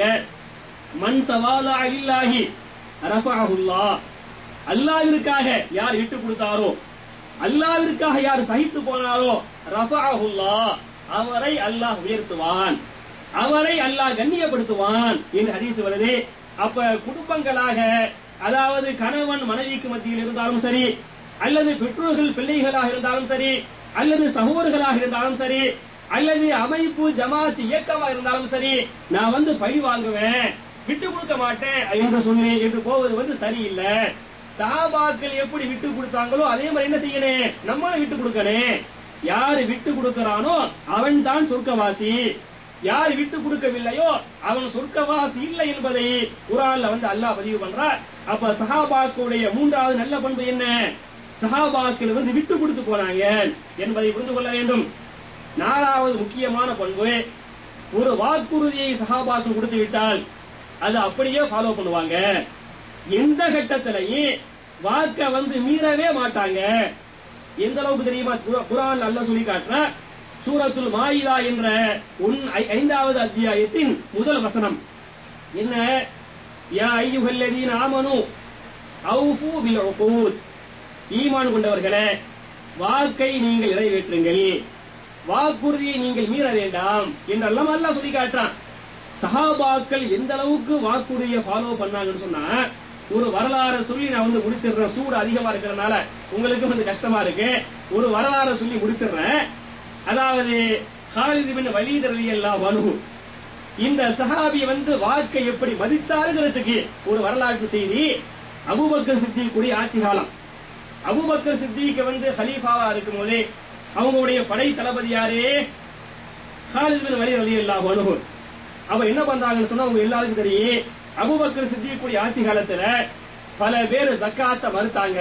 மன் தவாலா இல்லாஹி ரஃபஅஹுல்லாஹ் அல்லாஹ்விற்காக யார் விட்டு கொடுத்தாரோ அல்லாஹ்விற்காக யார் சகித்து போனாரோ ரஃபஅஹுல்லாஹ் அவரை அல்லாஹ் உயர்த்துவான் அவரை அல்லாஹ் கண்ணியப்படுத்துவான் என்று ஹதீஸ் வருது அப்ப குடும்பங்களாக அதாவது கணவன் மனைவிக்கு மத்தியில் இருந்தாலும் சரி அல்லது பெற்றோர்கள் பிள்ளைகளாக இருந்தாலும் சரி அல்லது சகோதரர்களாக இருந்தாலும் சரி அல்லது அமைப்பு ஜமாத் இயக்கமா இருந்தாலும் சரி நான் வந்து பழி வாங்குவேன் விட்டு கொடுக்க மாட்டேன் என்று சொன்னேன் என்று போவது வந்து சரியில்லை சஹாபாக்கள் எப்படி விட்டு கொடுத்தாங்களோ அதே மாதிரி என்ன செய்யணும் நம்மளும் விட்டு கொடுக்கணும் யாரு விட்டு கொடுக்கறானோ அவன் தான் சொர்க்கவாசி யார் விட்டு கொடுக்கவில்லையோ அவன் சொர்க்கவாசி இல்லை என்பதை குரான்ல வந்து அல்லாஹ் பதிவு பண்றார் அப்ப சஹாபாக்களுடைய மூன்றாவது நல்ல பண்பு என்ன சஹாபாக்கள் வந்து விட்டு கொடுத்து போனாங்க என்பதை புரிந்து கொள்ள வேண்டும் நாலாவது முக்கியமான பண்பு ஒரு வாக்குறுதியை சஹாபாக்கள் கொடுத்து விட்டால் அது அப்படியே ஃபாலோ பண்ணுவாங்க எந்த கட்டத்திலையும் வாக்க வந்து மீறவே மாட்டாங்க எந்த அளவுக்கு தெரியுமா குர- குரான் அல்ல சொல்லி காட்டுற சூரத்துல் மாயிதா என்ற ஒன் ஐ- ஐந்தாவது அத்தியாயத்தின் முதல் வசனம் என்ன யா ஐயுகல்லதீன ஆமனு அவுஃபு பில் உகூத் ஈமான் கொண்டவர்களே வாக்கை நீங்கள் நிறைவேற்றுங்கள் வாக்குறுதியை நீங்கள் மீற வேண்டாம் என்றெல்லாம் அல்லாஹ் சொல்லி காட்டுறான் சஹாபாக்கள் எந்த அளவுக்கு வாக்குறுதியை ஃபாலோ பண்ணாங்கன்னு சொன்னா ஒரு வரலாறு சொல்லி நான் வந்து முடிச்சிடுறேன் சூடு அதிகமா இருக்கிறதுனால உங்களுக்கு வந்து கஷ்டமா இருக்கு ஒரு வரலாறு சொல்லி முடிச்சிடுறேன் அதாவது ஹாலித் பின் வலீத் ரலியல்லாஹு அன்ஹு இந்த சஹாபி வந்து வாக்கை எப்படி மதிச்சாருங்கிறதுக்கு ஒரு வரலாற்று செய்தி அபூபக்கர் சித்திக்குடைய ஆட்சி காலம் அபூபக்கர் சித்திக்கு வந்து ஹலீஃபாவா இருக்கும் போதே அவங்களுடைய படை தளபதி யாரு ஹாலித் பின் வலி ரலியல்லாஹு அன்ஹு அவ என்ன பண்றாங்கன்னு சொன்னா அவங்க எல்லாருக்கும் தெரியும் அபூபக்கர் சித்திக்குடைய ஆட்சி காலத்துல பல பேர் ஜக்காத்த மறுத்தாங்க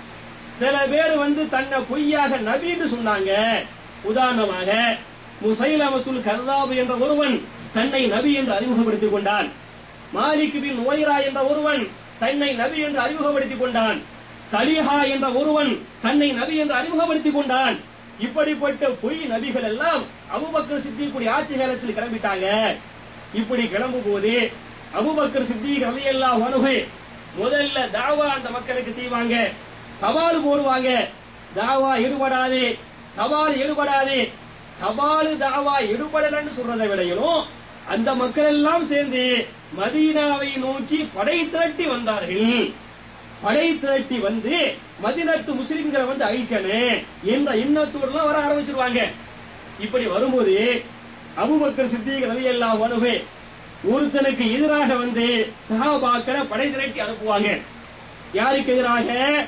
சில பேர் வந்து தன்னை பொய்யாக நபின்னு சொன்னாங்க உதாரணமாக முசைலமத்துல் கர்தாபு என்ற ஒருவன் தன்னை நபி என்று அறிமுகப்படுத்திக் கொண்டான் மாலிக் பின் நுவைரா என்ற ஒருவன் தன்னை நபி என்று அறிமுகப்படுத்திக் கொண்டான் தலிஹா என்ற ஒருவன் தன்னை நபி என்று அறிமுகப்படுத்திக் கொண்டான் இப்படிப்பட்ட பொய் நபிகள் எல்லாம் அபுபக்கர் சித்திக்குடைய ஆட்சி காலத்தில் கிளம்பிட்டாங்க இப்படி கிளம்பும் போது அபுபக்கர் சித்திக் ரலியல்லாஹு அன்ஹு முதல்ல தாவா அந்த மக்களுக்கு செய்வாங்க தபால் போடுவாங்க தாவா ஈடுபடாது தபால் ஈடுபடாது தபால் தாவா ஈடுபடலன்னு சொல்றதை விடையிலும் அந்த மக்கள் எல்லாம் சேர்ந்து மதீனாவை நோக்கி படை திரட்டி வந்தார்கள் படை திரட்டி வந்து மதினத்து முஸ்லிம்களை வந்து அழிக்கணும் என்ற எண்ணத்தோடுலாம் வர ஆரம்பிச்சிருவாங்க இப்படி வரும்போது அபுபக்கர் சித்திக் ரலியல்லாஹு அன்ஹு ஒருத்தனுக்கு எதிராக வந்து சஹாபாக்களை படை திரட்டி அனுப்புவாங்க யாருக்கு எதிராக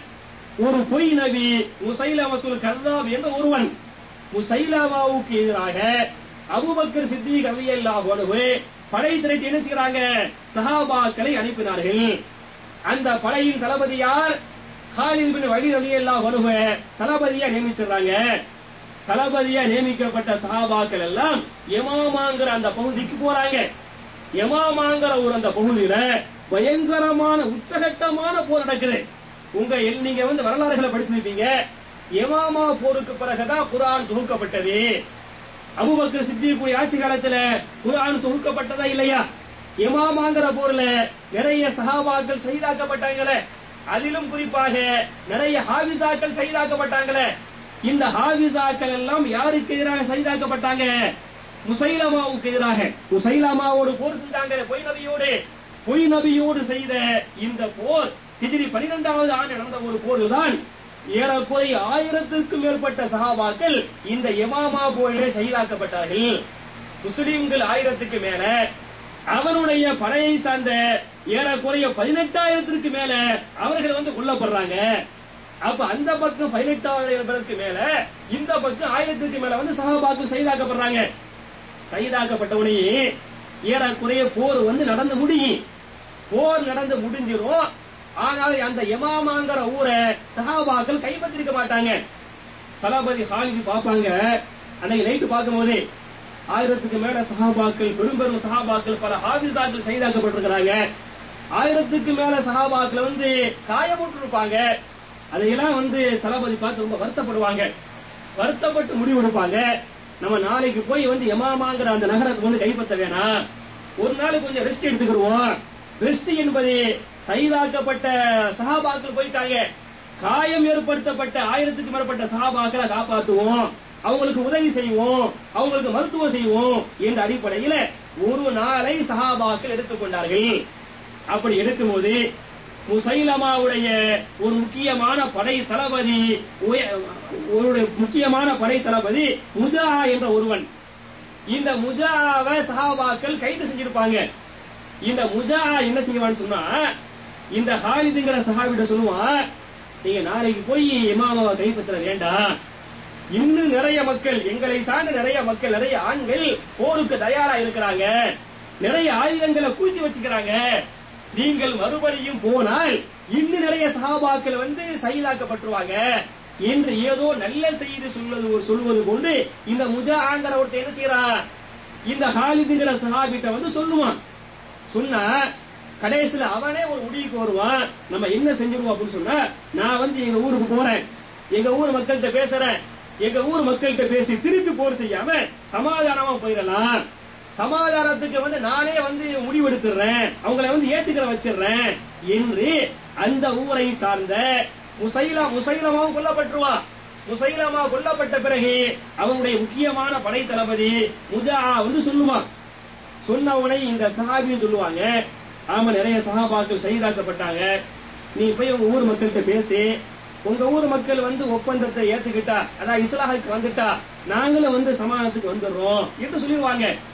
ஒரு பொய் நபி முசைலமத்துல் கர்தாப் என்ற ஒருவன் முசைலமாவுக்கு எதிராக அபுபக்கர் சித்திக் ரலியல்லாஹு அன்ஹு படை திரட்டி என்ன செய்கிறாங்க சஹாபாக்களை அனுப்பினார்கள் அந்த படையின் தளபதி யார் ஹாலித் பின் வலீத் ரலியல்லாஹு அன்ஹு தளபதியா நியமிச்சிடுறாங்க தளபதியா நியமிக்கப்பட்ட சஹாபாக்கள் எல்லாம் எமாமாங்கிற அந்த பகுதிக்கு போறாங்க எமாமாங்கிற ஒரு அந்த பகுதியில பயங்கரமான உச்சகட்டமான போர் நடக்குது உங்க எல்- நீங்க வந்து வரலாறுகளை படிச்சிருப்பீங்க எமாமா போருக்கு பிறகுதான் குர்ஆன் தொகுக்கப்பட்டது அபூபக்கர் சித்திக்குடைய ஆட்சி காலத்துல குர்ஆன் தொகுக்கப்பட்டதா இல்லையா எமாமாங்கிற போர்ல நிறைய சஹாபாக்கள் ஷஹீதாக்கப்பட்டாங்களே அதிலும் குறிப்பாக நிறைய ஹாபிசாக்கள் ஷஹீதாக்கப்பட்டாங்களே இந்த ஹாபிசாக்கள் எல்லாம் யாருக்கு எதிராக ஷஹீதாக்கப்பட்டாங்க முசைலமாவுக்கு எதிராக முசைலமாவோடு போர் செஞ்சாங்க பொய் நபியோடு பொய் நபியோடு செய்த இந்த போர் ஹிஜ்ரி பனிரெண்டாவது ஆண்டு நடந்த ஒரு போரில் தான் ஏறக்குறைய ஆயிரத்திற்கும் மேற்பட்ட சஹாபாக்கள் இந்த எமாமா போரிலே ஷஹீதாக்கப்பட்டார்கள் முஸ்லிம்கள் ஆயிரத்துக்கு மேல அவனுடைய படையை சார்ந்த ஏறக்குறைய பதினெட்டாயிரத்திற்கு மேல அவர்கள் வந்து கொல்லப்படுறாங்க அப்ப அந்த பக்கம் பதினெட்டாயிரம் பேருக்கு மேல இந்த பக்கம் ஆயிரத்துக்கு மேல வந்து சஹாபாக்கள் ஷஹீதாக்கப்படுறாங்க ஷஹீதாக்கப்பட்டவனையே ஏறக்குறைய போர் வந்து நடந்து முடியும் போர் நடந்து முடிஞ்சிரும் ஆனால் அந்த எமாமாங்கிற ஊரை சஹாபாக்கள் கைப்பற்றிருக்க மாட்டாங்க சலாபதி ஹாலிதி பார்ப்பாங்க அன்னைக்கு நைட்டு பார்க்கும்போது ஆயிரத்துக்கு மேல சஹாபாக்கள் பெரும் பெரும் சஹாபாக்கள் பல ஹாபிசாக்கள் செய்தாக்கப்பட்டிருக்கிறாங்க ஆயிரத்துக்கு மேல சஹாபாக்கள் வந்து காயப்பட்டு இருப்பாங்க அதையெல்லாம் வந்து தளபதி பார்த்து ரொம்ப வருத்தப்படுவாங்க வருத்தப்பட்டு முடிவெடுப்பாங்க நம்ம நாளைக்கு போய் வந்து எமாமாங்கிற அந்த நகரத்துக்கு வந்து கைப்பற்ற வேணாம் ஒரு நாள் கொஞ்சம் ரெஸ்ட் எடுத்துக்கிடுவோம் ரெஸ்ட் என்பது சைதாக்கப்பட்ட சஹாபாக்கள் போயிட்டாங்க காயம் ஏற்படுத்தப்பட்ட ஆயிரத்துக்கு மேற்பட்ட சஹாபாக்களை காப்பாத்துவோம் அவங்களுக்கு உதவி செய்வோம் அவங்களுக்கு மருத்துவம் செய்வோம் என்ற அடிப்படையில ஒரு நாளை சஹாபாக்கள் எடுத்துக்கொண்டார்கள் அப்படி எடுக்கும்போது முசைலமாவுடைய ஒரு முக்கியமான படை தளபதி உய- ஒரு முக்கியமான படை தளபதி முஜா என்ற ஒருவன் இந்த முஜாவை சஹாபாக்கள் கைது செஞ்சிருப்பாங்க இந்த முஜா என்ன செய்வான்னு சொன்னா இந்த ஹாலிதுங்கிற சஹாபிட்ட சொல்லுவான் நீங்க நாளைக்கு போய் இமாமாவை கைப்பற்ற வேண்டாம் இன்னும் நிறைய மக்கள் எங்களை சார்ந்த நிறைய மக்கள் நிறைய ஆண்கள் போருக்கு தயாரா இருக்கிறாங்க நிறைய ஆயுதங்களை கூச்சி வச்சுக்கிறாங்க நீங்கள் மறுபடியும் போனால் இன்னும் நிறைய சஹாபாக்கள் வந்து சைதாக்கப்பட்டுருவாங்க என்று ஏதோ நல்ல செய்தி சொல்வது சொல்வது கொண்டு இந்த முஜா ஆங்கிற ஒருத்தர் என்ன செய்யறான் இந்த ஹாலிதுங்கிற சஹாபிட்ட வந்து சொல்லுவான் சொன்னா கடைசியில அவனே ஒரு முடிவுக்கு வருவான் நம்ம என்ன செஞ்சிருவோம் அப்படின்னு சொன்னா நான் வந்து எங்க ஊருக்கு போறேன் எங்க ஊர் மக்கள்கிட்ட பேசுறேன் எங்க ஊர் மக்கள்கிட்ட பேசி திருப்பி போர் செய்யாம சமாதானமா போயிடலாம் சமாதானத்துக்கு வந்து நானே வந்து முடிவெடுத்துறேன் அவங்கள வந்து ஏத்துக்கிற வச்சிடுறேன் என்று அந்த ஊரை சார்ந்த முசைலா முசைலமாவும் கொல்லப்பட்டுருவா முசைலமா கொல்லப்பட்ட பிறகு அவங்களுடைய முக்கியமான படை தளபதி முஜா வந்து சொல்லுவான் சொன்ன உடனே இந்த சஹாபியும் சொல்லுவாங்க ஆமா நிறைய சஹாபாக்கள் ஷஹீதாக்கப்பட்டாங்க நீ போய் உங்க ஊர் மக்கள்கிட்ட பேசி உங்க ஊர் மக்கள் வந்து ஒப்பந்தத்தை ஏத்துக்கிட்டா அதான் இஸ்லாஹுக்கு வந்துட்டா நாங்களும் வந்து சமாதானத்துக்கு வந்துடுறோம் என்று சொல்லிடுவாங்க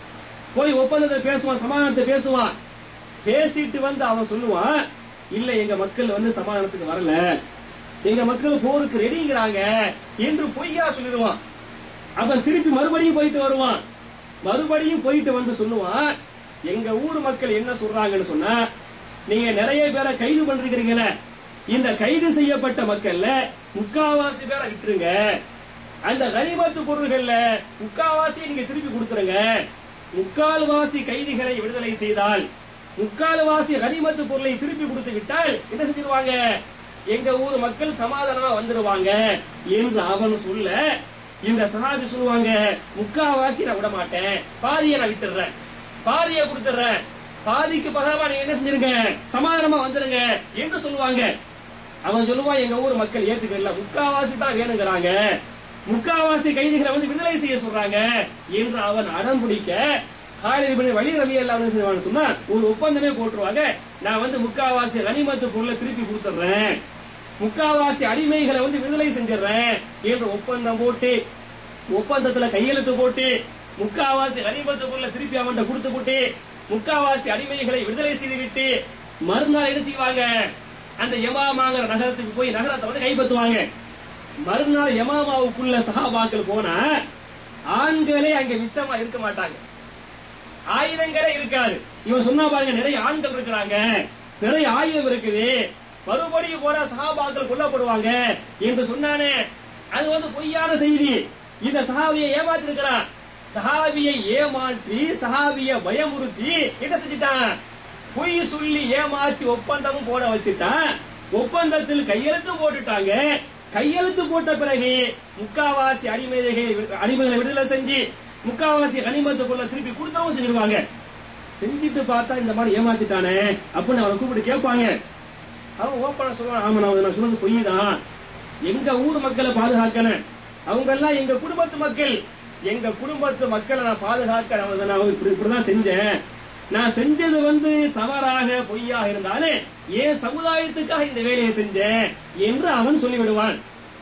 போய் ஒப்பந்தத்தை பேசுவான் சமாதானத்தை பேசுவான் பேசிட்டு வந்து அவன் சொல்லுவான் இல்ல எங்க மக்கள் வந்து சமாதானத்துக்கு வரல எங்க மக்கள் போருக்கு ரெடிங்கிறாங்க என்று பொய்யா சொல்லிடுவான் அவன் திருப்பி மறுபடியும் போயிட்டு வருவான் மறுபடியும் போயிட்டு வந்து சொல்லுவான் எங்க ஊர் மக்கள் என்ன சொல்றாங்கன்னு சொன்னா நீங்க நிறைய பேரை கைது பண்றீங்களே இந்த கைது செய்யப்பட்ட மக்கள்ல முக்காவாசி பேரை விட்டுருங்க அந்த கனிமத்து பொருள்கள்ல முக்காவாசி நீங்க திருப்பி கொடுத்துருங்க முக்கால்வாசி கைதிகளை விடுதலை செய்தால் முக்கால்வாசி கனிமத்து பொருளை திருப்பி கொடுத்து விட்டால் என்ன செஞ்சிருவாங்க எங்க ஊர் மக்கள் சமாதானமா வந்துருவாங்க என்று அவன் சொல்ல இந்த சஹாபி சொல்லுவாங்க முக்காவாசி நான் விட மாட்டேன் பாதியை நான் விட்டுறேன் பாதியை கொடுத்துறேன் பாதிக்கு பகரமா நீங்க என்ன செஞ்சிருங்க சமாதானமா வந்துருங்க என்று சொல்லுவாங்க அவன் சொல்லுவான் எங்க ஊர் மக்கள் ஏத்துக்கல முக்காவாசி தான் வேணுங்கிறாங்க முக்காவாசி கைதிகளை வந்து விடுதலை செய்ய சொல்றாங்க என்று அவன் அடம் பிடிக்க காலிது பண்ணி வழி ரவி எல்லாம் செய்வான்னு சொன்னா ஒரு ஒப்பந்தமே போட்டுருவாங்க நான் வந்து முக்காவாசி கனிமத்து பொருளை திருப்பி கொடுத்துறேன் முக்காவாசி அடிமைகளை வந்து விடுதலை செஞ்சிடறேன் என்று ஒப்பந்தம் போட்டு ஒப்பந்தத்துல கையெழுத்து போட்டு முக்காவாசி கனிமத்து பொருளை திருப்பி அவன்கிட்ட கொடுத்து போட்டு முக்காவாசி அடிமைகளை விடுதலை செய்து விட்டு மறுநாள் என்ன செய்வாங்க அந்த யமாமாங்கிற நகரத்துக்கு போய் நகரத்தை வந்து கைப்பற்றுவாங்க மறுநாள் யமாமாவுக்குள்ள சகாபாக்கள் போனா ஆண்களே அங்க மிச்சமா இருக்க மாட்டாங்க ஆயுதங்களே இருக்காது இவன் சொன்னா பாருங்க நிறைய ஆண்கள் இருக்கிறாங்க நிறைய ஆயுதம் இருக்குது மறுபடியும் போற சகாபாக்கள் கொல்லப்படுவாங்க என்று சொன்னானே அது வந்து பொய்யான செய்தி இந்த சஹாபியை ஏமாத்திருக்கிறான் சஹாபியை ஏமாற்றி சஹாபிய பயமுறுத்தி என்ன செஞ்சிட்டான் பொய் சொல்லி ஏமாத்தி ஒப்பந்தமும் போட வச்சுட்டான் ஒப்பந்தத்தில் கையெழுத்து போட்டுட்டாங்க கையெழுத்து போட்ட பிறகு முக்காவாசி அடிமைகளை அடிமைகளை விடுதலை செஞ்சு முக்காவாசி கனிமத்தை கொள்ள திருப்பி கொடுத்தவும் செஞ்சிருவாங்க செஞ்சுட்டு பார்த்தா இந்த மாதிரி ஏமாத்திட்டானே அப்படின்னு அவனை கூப்பிட்டு கேட்பாங்க அவன் ஓப்பனா சொல்லுவான் ஆமா நான் நான் சொன்னது பொய் தான் எங்க ஊர் மக்களை பாதுகாக்கணும் அவங்க எல்லாம் எங்க குடும்பத்து மக்கள் எங்க குடும்பத்து மக்களை நான் பாதுகாக்க நான் நான் இப்படி இப்படிதான் செஞ்சேன் நான் செஞ்சது வந்து தவறாக பொய்யாக இருந்தாலே ஏன் சமுதாயத்துக்காக இந்த வேலையை செஞ்சேன் என்று அவன் சொல்லிவிடுவான்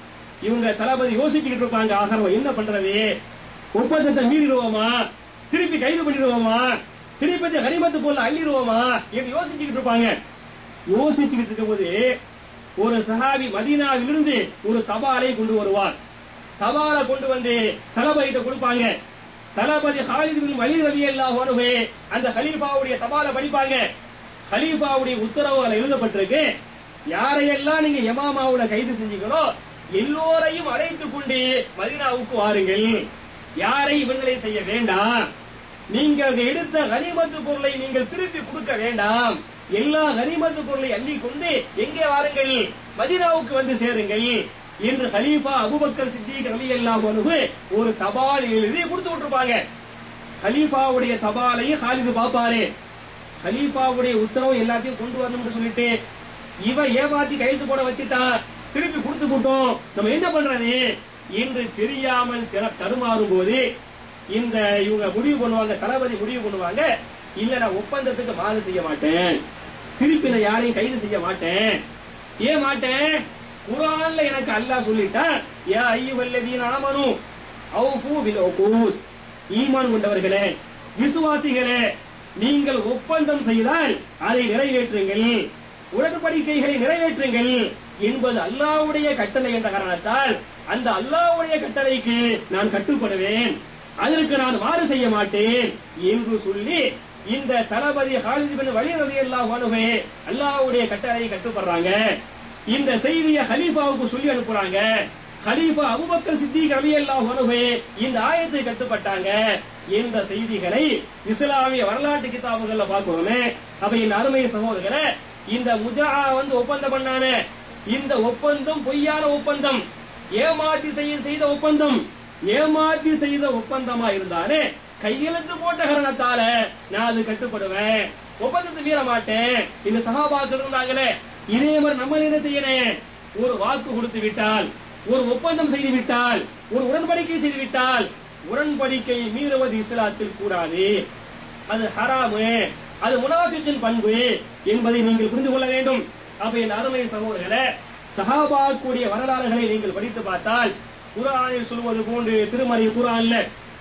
இவங்க தளபதி யோசிச்சுக்கிட்டு இருப்பாங்க ஆக நம்ம என்ன பண்றது ஒப்பந்தத்தை மீறிடுவோமா திருப்பி கைது பண்ணிடுவோமா திருப்பி கனிமத்து போல அள்ளிடுவோமா என்று யோசிச்சுக்கிட்டு இருப்பாங்க யோசிச்சுக்கிட்டு இருக்கும்போது ஒரு சஹாபி மதீனாவிலிருந்து ஒரு தபாலை கொண்டு வருவார் தபாலை கொண்டு வந்து தளபதிட்ட கொடுப்பாங்க தளபதி ஹாலித் பின் வலீத் ரலியல்லாஹு அன்ஹு அந்த கலீஃபாவுடைய தபாலை படிப்பாங்க கலீஃபாவுடைய உத்தரவு அதுல எழுதப்பட்டிருக்கு யாரையெல்லாம் நீங்க யமாமாவுல கைது செஞ்சீங்களோ எல்லோரையும் அழைத்துக் கொண்டு மதீனாவுக்கு வாருங்கள் யாரை விடுதலை செய்ய வேண்டாம் நீங்க எடுத்த கனிமத்து பொருளை நீங்கள் திருப்பி கொடுக்க வேண்டாம் எல்லா கனிமத்து பொருளை அள்ளி கொண்டு எங்கே வாருங்கள் மதீனாவுக்கு வந்து சேருங்கள் என்று ஹலீஃபா அபுபக்கர் சித்திக் ரலி அல்லாஹ் ஒரு தபால் எழுதி கொடுத்து விட்டுருப்பாங்க ஹலீஃபாவுடைய தபாலையும் ஹாலிது பாப்பாரு ஹலீஃபாவுடைய உத்தரவு எல்லாத்தையும் கொண்டு வரணும்னு சொல்லிட்டு இவ ஏமாத்தி கையெழுத்து போட வச்சுட்டான் திருப்பி கொடுத்து போட்டோம் நம்ம என்ன பண்றது என்று தெரியாமல் திற- தடுமாறும் போது இந்த இவங்க முடிவு பண்ணுவாங்க தளபதி முடிவு பண்ணுவாங்க இல்ல நான் ஒப்பந்தத்துக்கு மாறு செய்ய மாட்டேன் திருப்பி நான் யாரையும் கைது செய்ய மாட்டேன் ஏன் மாட்டேன் குரான்ல எனக்கு அல்லாஹ் சொல்லிட்டான் யா ஐயுவல்லதீன ஆமனு அவுஃபு பில் உகூத் ஈமான் கொண்டவர்களே விசுவாசிகளே நீங்கள் ஒப்பந்தம் செய்தால் அதை நிறைவேற்றுங்கள் உடன்படிக்கைகளை நிறைவேற்றுங்கள் என்பது அல்லாஹ்வுடைய கட்டளை என்ற காரணத்தால் அந்த அல்லாஹ்வுடைய கட்டளைக்கு நான் கட்டுப்படுவேன் அதற்கு நான் மாறு செய்ய மாட்டேன் என்று சொல்லி இந்த தளபதி ஹாலித் பின் வலி ரலியல்லாஹு அன்ஹு அல்லாஹ்வுடைய கட்டளையை கட்டுப்படுறாங்க இந்த செய்தியை ஹலீஃபாவுக்கு சொல்லி அனுப்புறாங்க ஹலீஃபா அபூபக்கர் சித்திக் ரலியல்லாஹு அன்ஹு இந்த ஆயத்தை கட்டுப்பட்டாங்க என்ற செய்திகளை இஸ்லாமிய வரலாற்று கிதாபுகள்ல பார்க்கிறோமே அப்ப இந்த அருமை சகோதரர்களே இந்த முஜா வந்து ஒப்பந்தம் பண்ணானே இந்த ஒப்பந்தம் பொய்யான ஒப்பந்தம் ஏமாற்றி செய்ய செய்த ஒப்பந்தம் ஏமாற்றி செய்த ஒப்பந்தமா இருந்தாலே கையெழுத்து போட்ட காரணத்தால நான் அது கட்டுப்படுவேன் ஒப்பந்தத்தை மீற மாட்டேன் இந்த சகாபாக்கள் இருந்தாங்களே இதே மாதிரி நம்ம என்ன செய்யணும் ஒரு வாக்கு கொடுத்து விட்டால் ஒரு ஒப்பந்தம் செய்து விட்டால் ஒரு உடன்படிக்கை செய்து விட்டால் உடன்படிக்கை மீறுவது இஸ்லாத்தில் கூடாது அது ஹராமு அது முனாஃபிக்கின் பண்பு என்பதை நீங்கள் புரிந்து கொள்ள வேண்டும் அப்ப என் அருமை சகோதரர்களே சஹாபாக்குடைய வரலாறுகளை நீங்கள் படித்து பார்த்தால் குர்ஆனில் சொல்வது போன்று திருமறை குர்ஆன்ல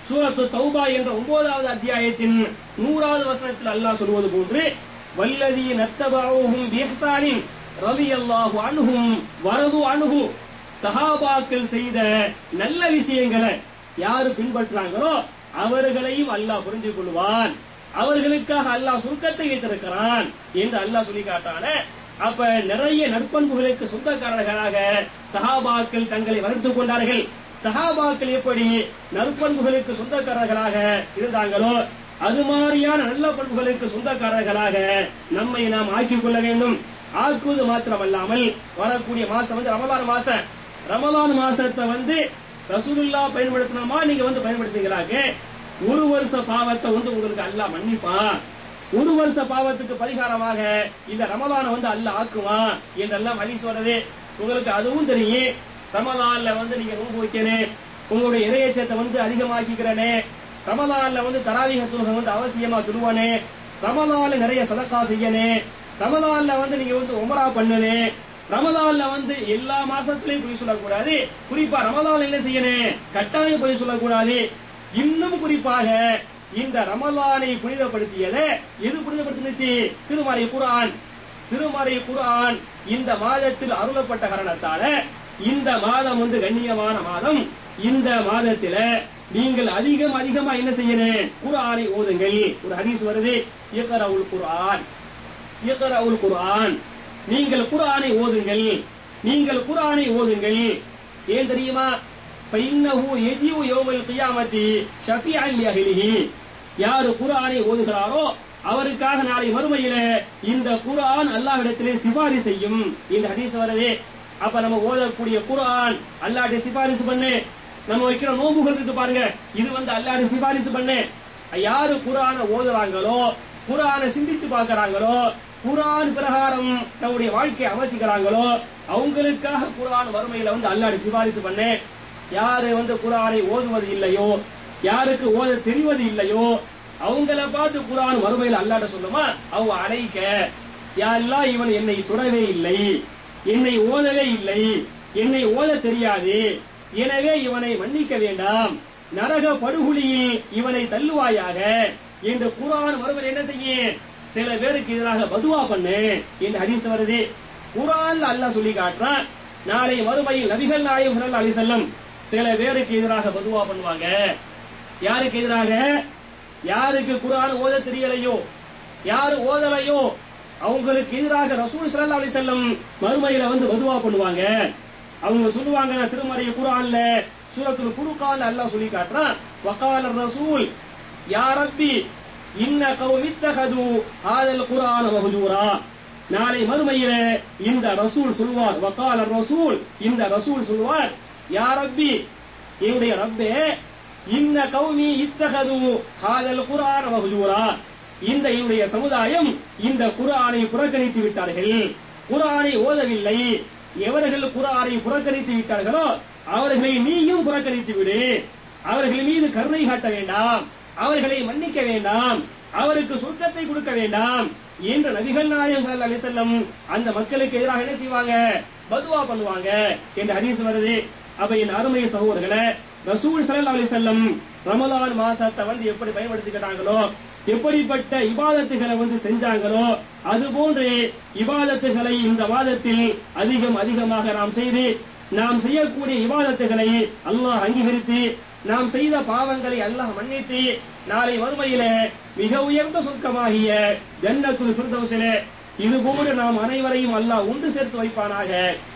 சூரத்து தௌபா என்ற ஒன்பதாவது அத்தியாயத்தின் நூறாவது வசனத்தில் அல்லாஹ் சொல்வது போன்று வல்லதி நத்தபாவும் பிஹ்சானின் ரலியல்லாஹு அன்ஹும் வரது அன்ஹு சஹாபாக்கள் செய்த நல்ல விஷயங்களை யாரு பின்பற்றாங்களோ அவர்களையும் அல்லாஹ் புரிந்து கொள்வான் அவர்களுக்காக அல்லாஹ் சுருக்கத்தை வைத்திருக்கிறான் என்று அல்லாஹ் சொல்லி காட்டான அப்ப நிறைய நற்பண்புகளுக்கு சொந்தக்காரர்களாக சஹாபாக்கள் தங்களை வளர்த்துக் கொண்டார்கள் சஹாபாக்கள் எப்படி நற்பண்புகளுக்கு சொந்தக்காரர்களாக இருந்தாங்களோ அது மாதிரியான நல்ல பண்புகளுக்கு சொந்தக்காரர்களாக நம்மை நாம் ஆக்கிக் கொள்ள வேண்டும் ஆக்குவது மாத்திரமல்லாமல் வரக்கூடிய மாசம் வந்து ரமலான் மாசம் ரமலான் மாசத்தை வந்து ரசூலுல்லா பயன்படுத்தினமா நீங்க வந்து பயன்படுத்துகிறாங்க ஒரு வருஷ பாவத்தை வந்து உங்களுக்கு அல்லாஹ் மன்னிப்பான் ஒரு வருஷ பாவத்துக்கு பரிகாரமாக இந்த ரமலானை வந்து அல்லாஹ் ஆக்குவான் என்றெல்லாம் ஹதீஸ் வருது உங்களுக்கு அதுவும் தெரியும் ரமலான்ல வந்து நீங்க நோன்பு வைக்கணும் உங்களுடைய இறையச்சத்தை வந்து அதிகமாக்கிக்கிறனே ரமலான்ல வந்து தராவிக தொழுகை வந்து அவசியமா துருவனே ரமலான்ல நிறைய சதக்கா செய்யனே ரமலான்ல வந்து நீங்க வந்து உமரா பண்ணனே ரமலான்ல வந்து எல்லா மாசத்திலையும் பொய் சொல்லக்கூடாது குறிப்பா ரமலான் என்ன செய்யணும் கட்டாயம் பொய் சொல்லக்கூடாது இன்னும் குறிப்பாக இந்த ரமலானை புனிதப்படுத்தியத எது புனிதப்படுத்தினுச்சு திருமறை குர்ஆன் திருமறை குர்ஆன் இந்த மாதத்தில் அருளப்பட்ட காரணத்தால இந்த மாதம் வந்து கண்ணியமான மாதம் இந்த மாதத்தில நீங்கள் அதிகம் அதிகமா என்ன செய்யணும் குர்ஆனை ஓதுங்கள் ஒரு ஹதீஸ் வருது இக்ரவுல் குர்ஆன் இக்ரவுல் குர்ஆன் நீங்கள் குர்ஆனை ஓதுங்கள் நீங்கள் குர்ஆனை ஓதுங்கள் ஏன் தெரியுமா ஃபைன்னஹு யஜிஉ யௌமல் கியாமத்தி ஷஃபீஅன் லிஅஹ்லிஹி யார் குர்ஆனை ஓதுகிறாரோ அவருக்காக நாளை மறுமையில இந்த குர்ஆன் அல்லாஹ்விடத்திலே சிபாரிசு செய்யும் இந்த ஹதீஸ் வருது அப்ப நம்ம ஓதக்கூடிய குர்ஆன் அல்லாஹ்ட்ட சிபாரிசு பண்ணு நம்ம வைக்கிற நோம்புகள் இருக்கு பாருங்க இது வந்து அல்லாஹ்ட்ட சிபாரிசு பண்ணு யாரு குர்ஆனை ஓதுறாங்களோ குர்ஆனை சிந்திச்சு பார்க்கறாங்களோ குர்ஆன் பிரகாரம் நம்முடைய வாழ்க்கையை அமைச்சுக்கிறாங்களோ அவங்களுக்காக குர்ஆன் வறுமையில வந்து அல்லாஹ்ட்ட சிபாரிசு பண்ணு யாரு வந்து குர்ஆனை ஓதுவது இல்லையோ யாருக்கு ஓத தெரிவது இல்லையோ அவங்கள பார்த்து குர்ஆன் மறுமையில் அல்லாஹ்ட்ட சொல்லுமா அவ அழைக்க யாரெல்லாம் இவன் என்னை தொடவே இல்லை என்னை ஓதவே இல்லை என்னை ஓத தெரியாது எனவே இவனை மன்னிக்க வேண்டாம் நரக படுகொலியில் இவனை தள்ளுவாயாக என்று குர்ஆன் மறுமையில் என்ன செய்ய சில பேருக்கு எதிராக பதுவா பண்ணு என்று ஹதீஸ் வருது குர்ஆன்ல அல்லாஹ் சொல்லி காட்டுறான் நாளை மறுமையில் நபிகள் நாயகம் ஸல்லல்லாஹு அலைஹி வஸல்லம் சில பேருக்கு எதிராக பதுவா பண்ணுவாங்க யாருக்கு எதிராக யாருக்கு குர்ஆன் ஓத தெரியலையோ யாரு ஓதலையோ அவங்களுக்கு எதிராக ரசூல் ஸல்லல்லாஹு அலைஹி வஸல்லம் மறுமையில வந்து பதுவா பண்ணுவாங்க அவங்க சொல்லுவாங்க திருமறை குர்ஆன்ல சூரத்துல் ஃபுர்கான்ல அல்லாஹ் சொல்லி காட்டுறான் வகால ரசூல் யா ரப்பி இன்ன கௌமி இத்தகது ஹாதல் குர்ஆன மஹஜூரா நாளை மறுமையில இந்த ரசூல் சொல்வார் வகால ரசூல் இந்த ரசூல் சொல்வார் யா ரப்பி என்னுடைய ரப்பே இன்ன கௌமி இத்தகது ஹாதல் குர்ஆன மஹஜூரா இந்த என்னுடைய சமுதாயம் இந்த குர்ஆனை புறக்கணித்து விட்டார்கள் குர்ஆனை ஓதவில்லை எவர்கள் குர்ஆனை புறக்கணித்து விட்டார்களோ அவர்களை நீயும் புறக்கணித்து விடு அவர்கள் மீது கருணை காட்ட வேண்டாம் அவர்களை மன்னிக்க வேண்டாம் அவருக்கு சொர்க்கத்தை கொடுக்க வேண்டாம் என்று நபிகள் நாயகம் ஸல்லல்லாஹு அலைஹி வஸல்லம் அந்த மக்களுக்கு எதிராக என்ன செய்வாங்க பதுவா பண்ணுவாங்க என்று ஹதீஸ் வருது அப்ப என் அருமை சகோதரர்களே ரசூல் ஸல்லல்லாஹு அலைஹி வஸல்லம் ரமலான் மாசத்தை வந்து எப்படி பயன்படுத்திக்கிட்டாங்களோ எப்படிப்பட்ட இபாதத்துகளை வந்து செஞ்சாங்களோ அது போன்று இபாதத்துகளை இந்த மாதத்தில் அதிகம் அதிகமாக நாம் செய்து நாம் செய்யக்கூடிய இபாதத்துகளை அல்லாஹ் அங்கீகரித்து நாம் செய்த பாவங்களை அல்லாஹ் மன்னித்து நாளை மறுமையில மிக உயர்ந்த சொர்க்கமாகிய ஜன்னத்துல் ஃபிர்தௌஸிலே இது போன்று நாம் அனைவரையும் அல்லாஹ் ஒன்று சேர்த்து வைப்பானாக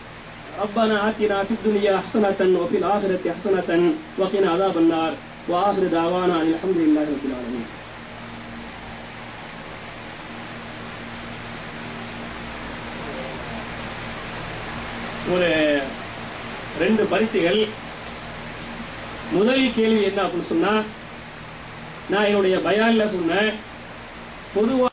ربنا آتنا في الدنيا حسنة وفي الآخرة حسنة وقنا عذاب النار وآخر دعوانا أن الحمد لله رب العالمين ஒரு ரெண்டு பரிசுகள் முதல் கேள்வி என்ன அப்படின்னு சொன்னா நான் என்னுடைய பயான்ல சொன்னேன் பொதுவா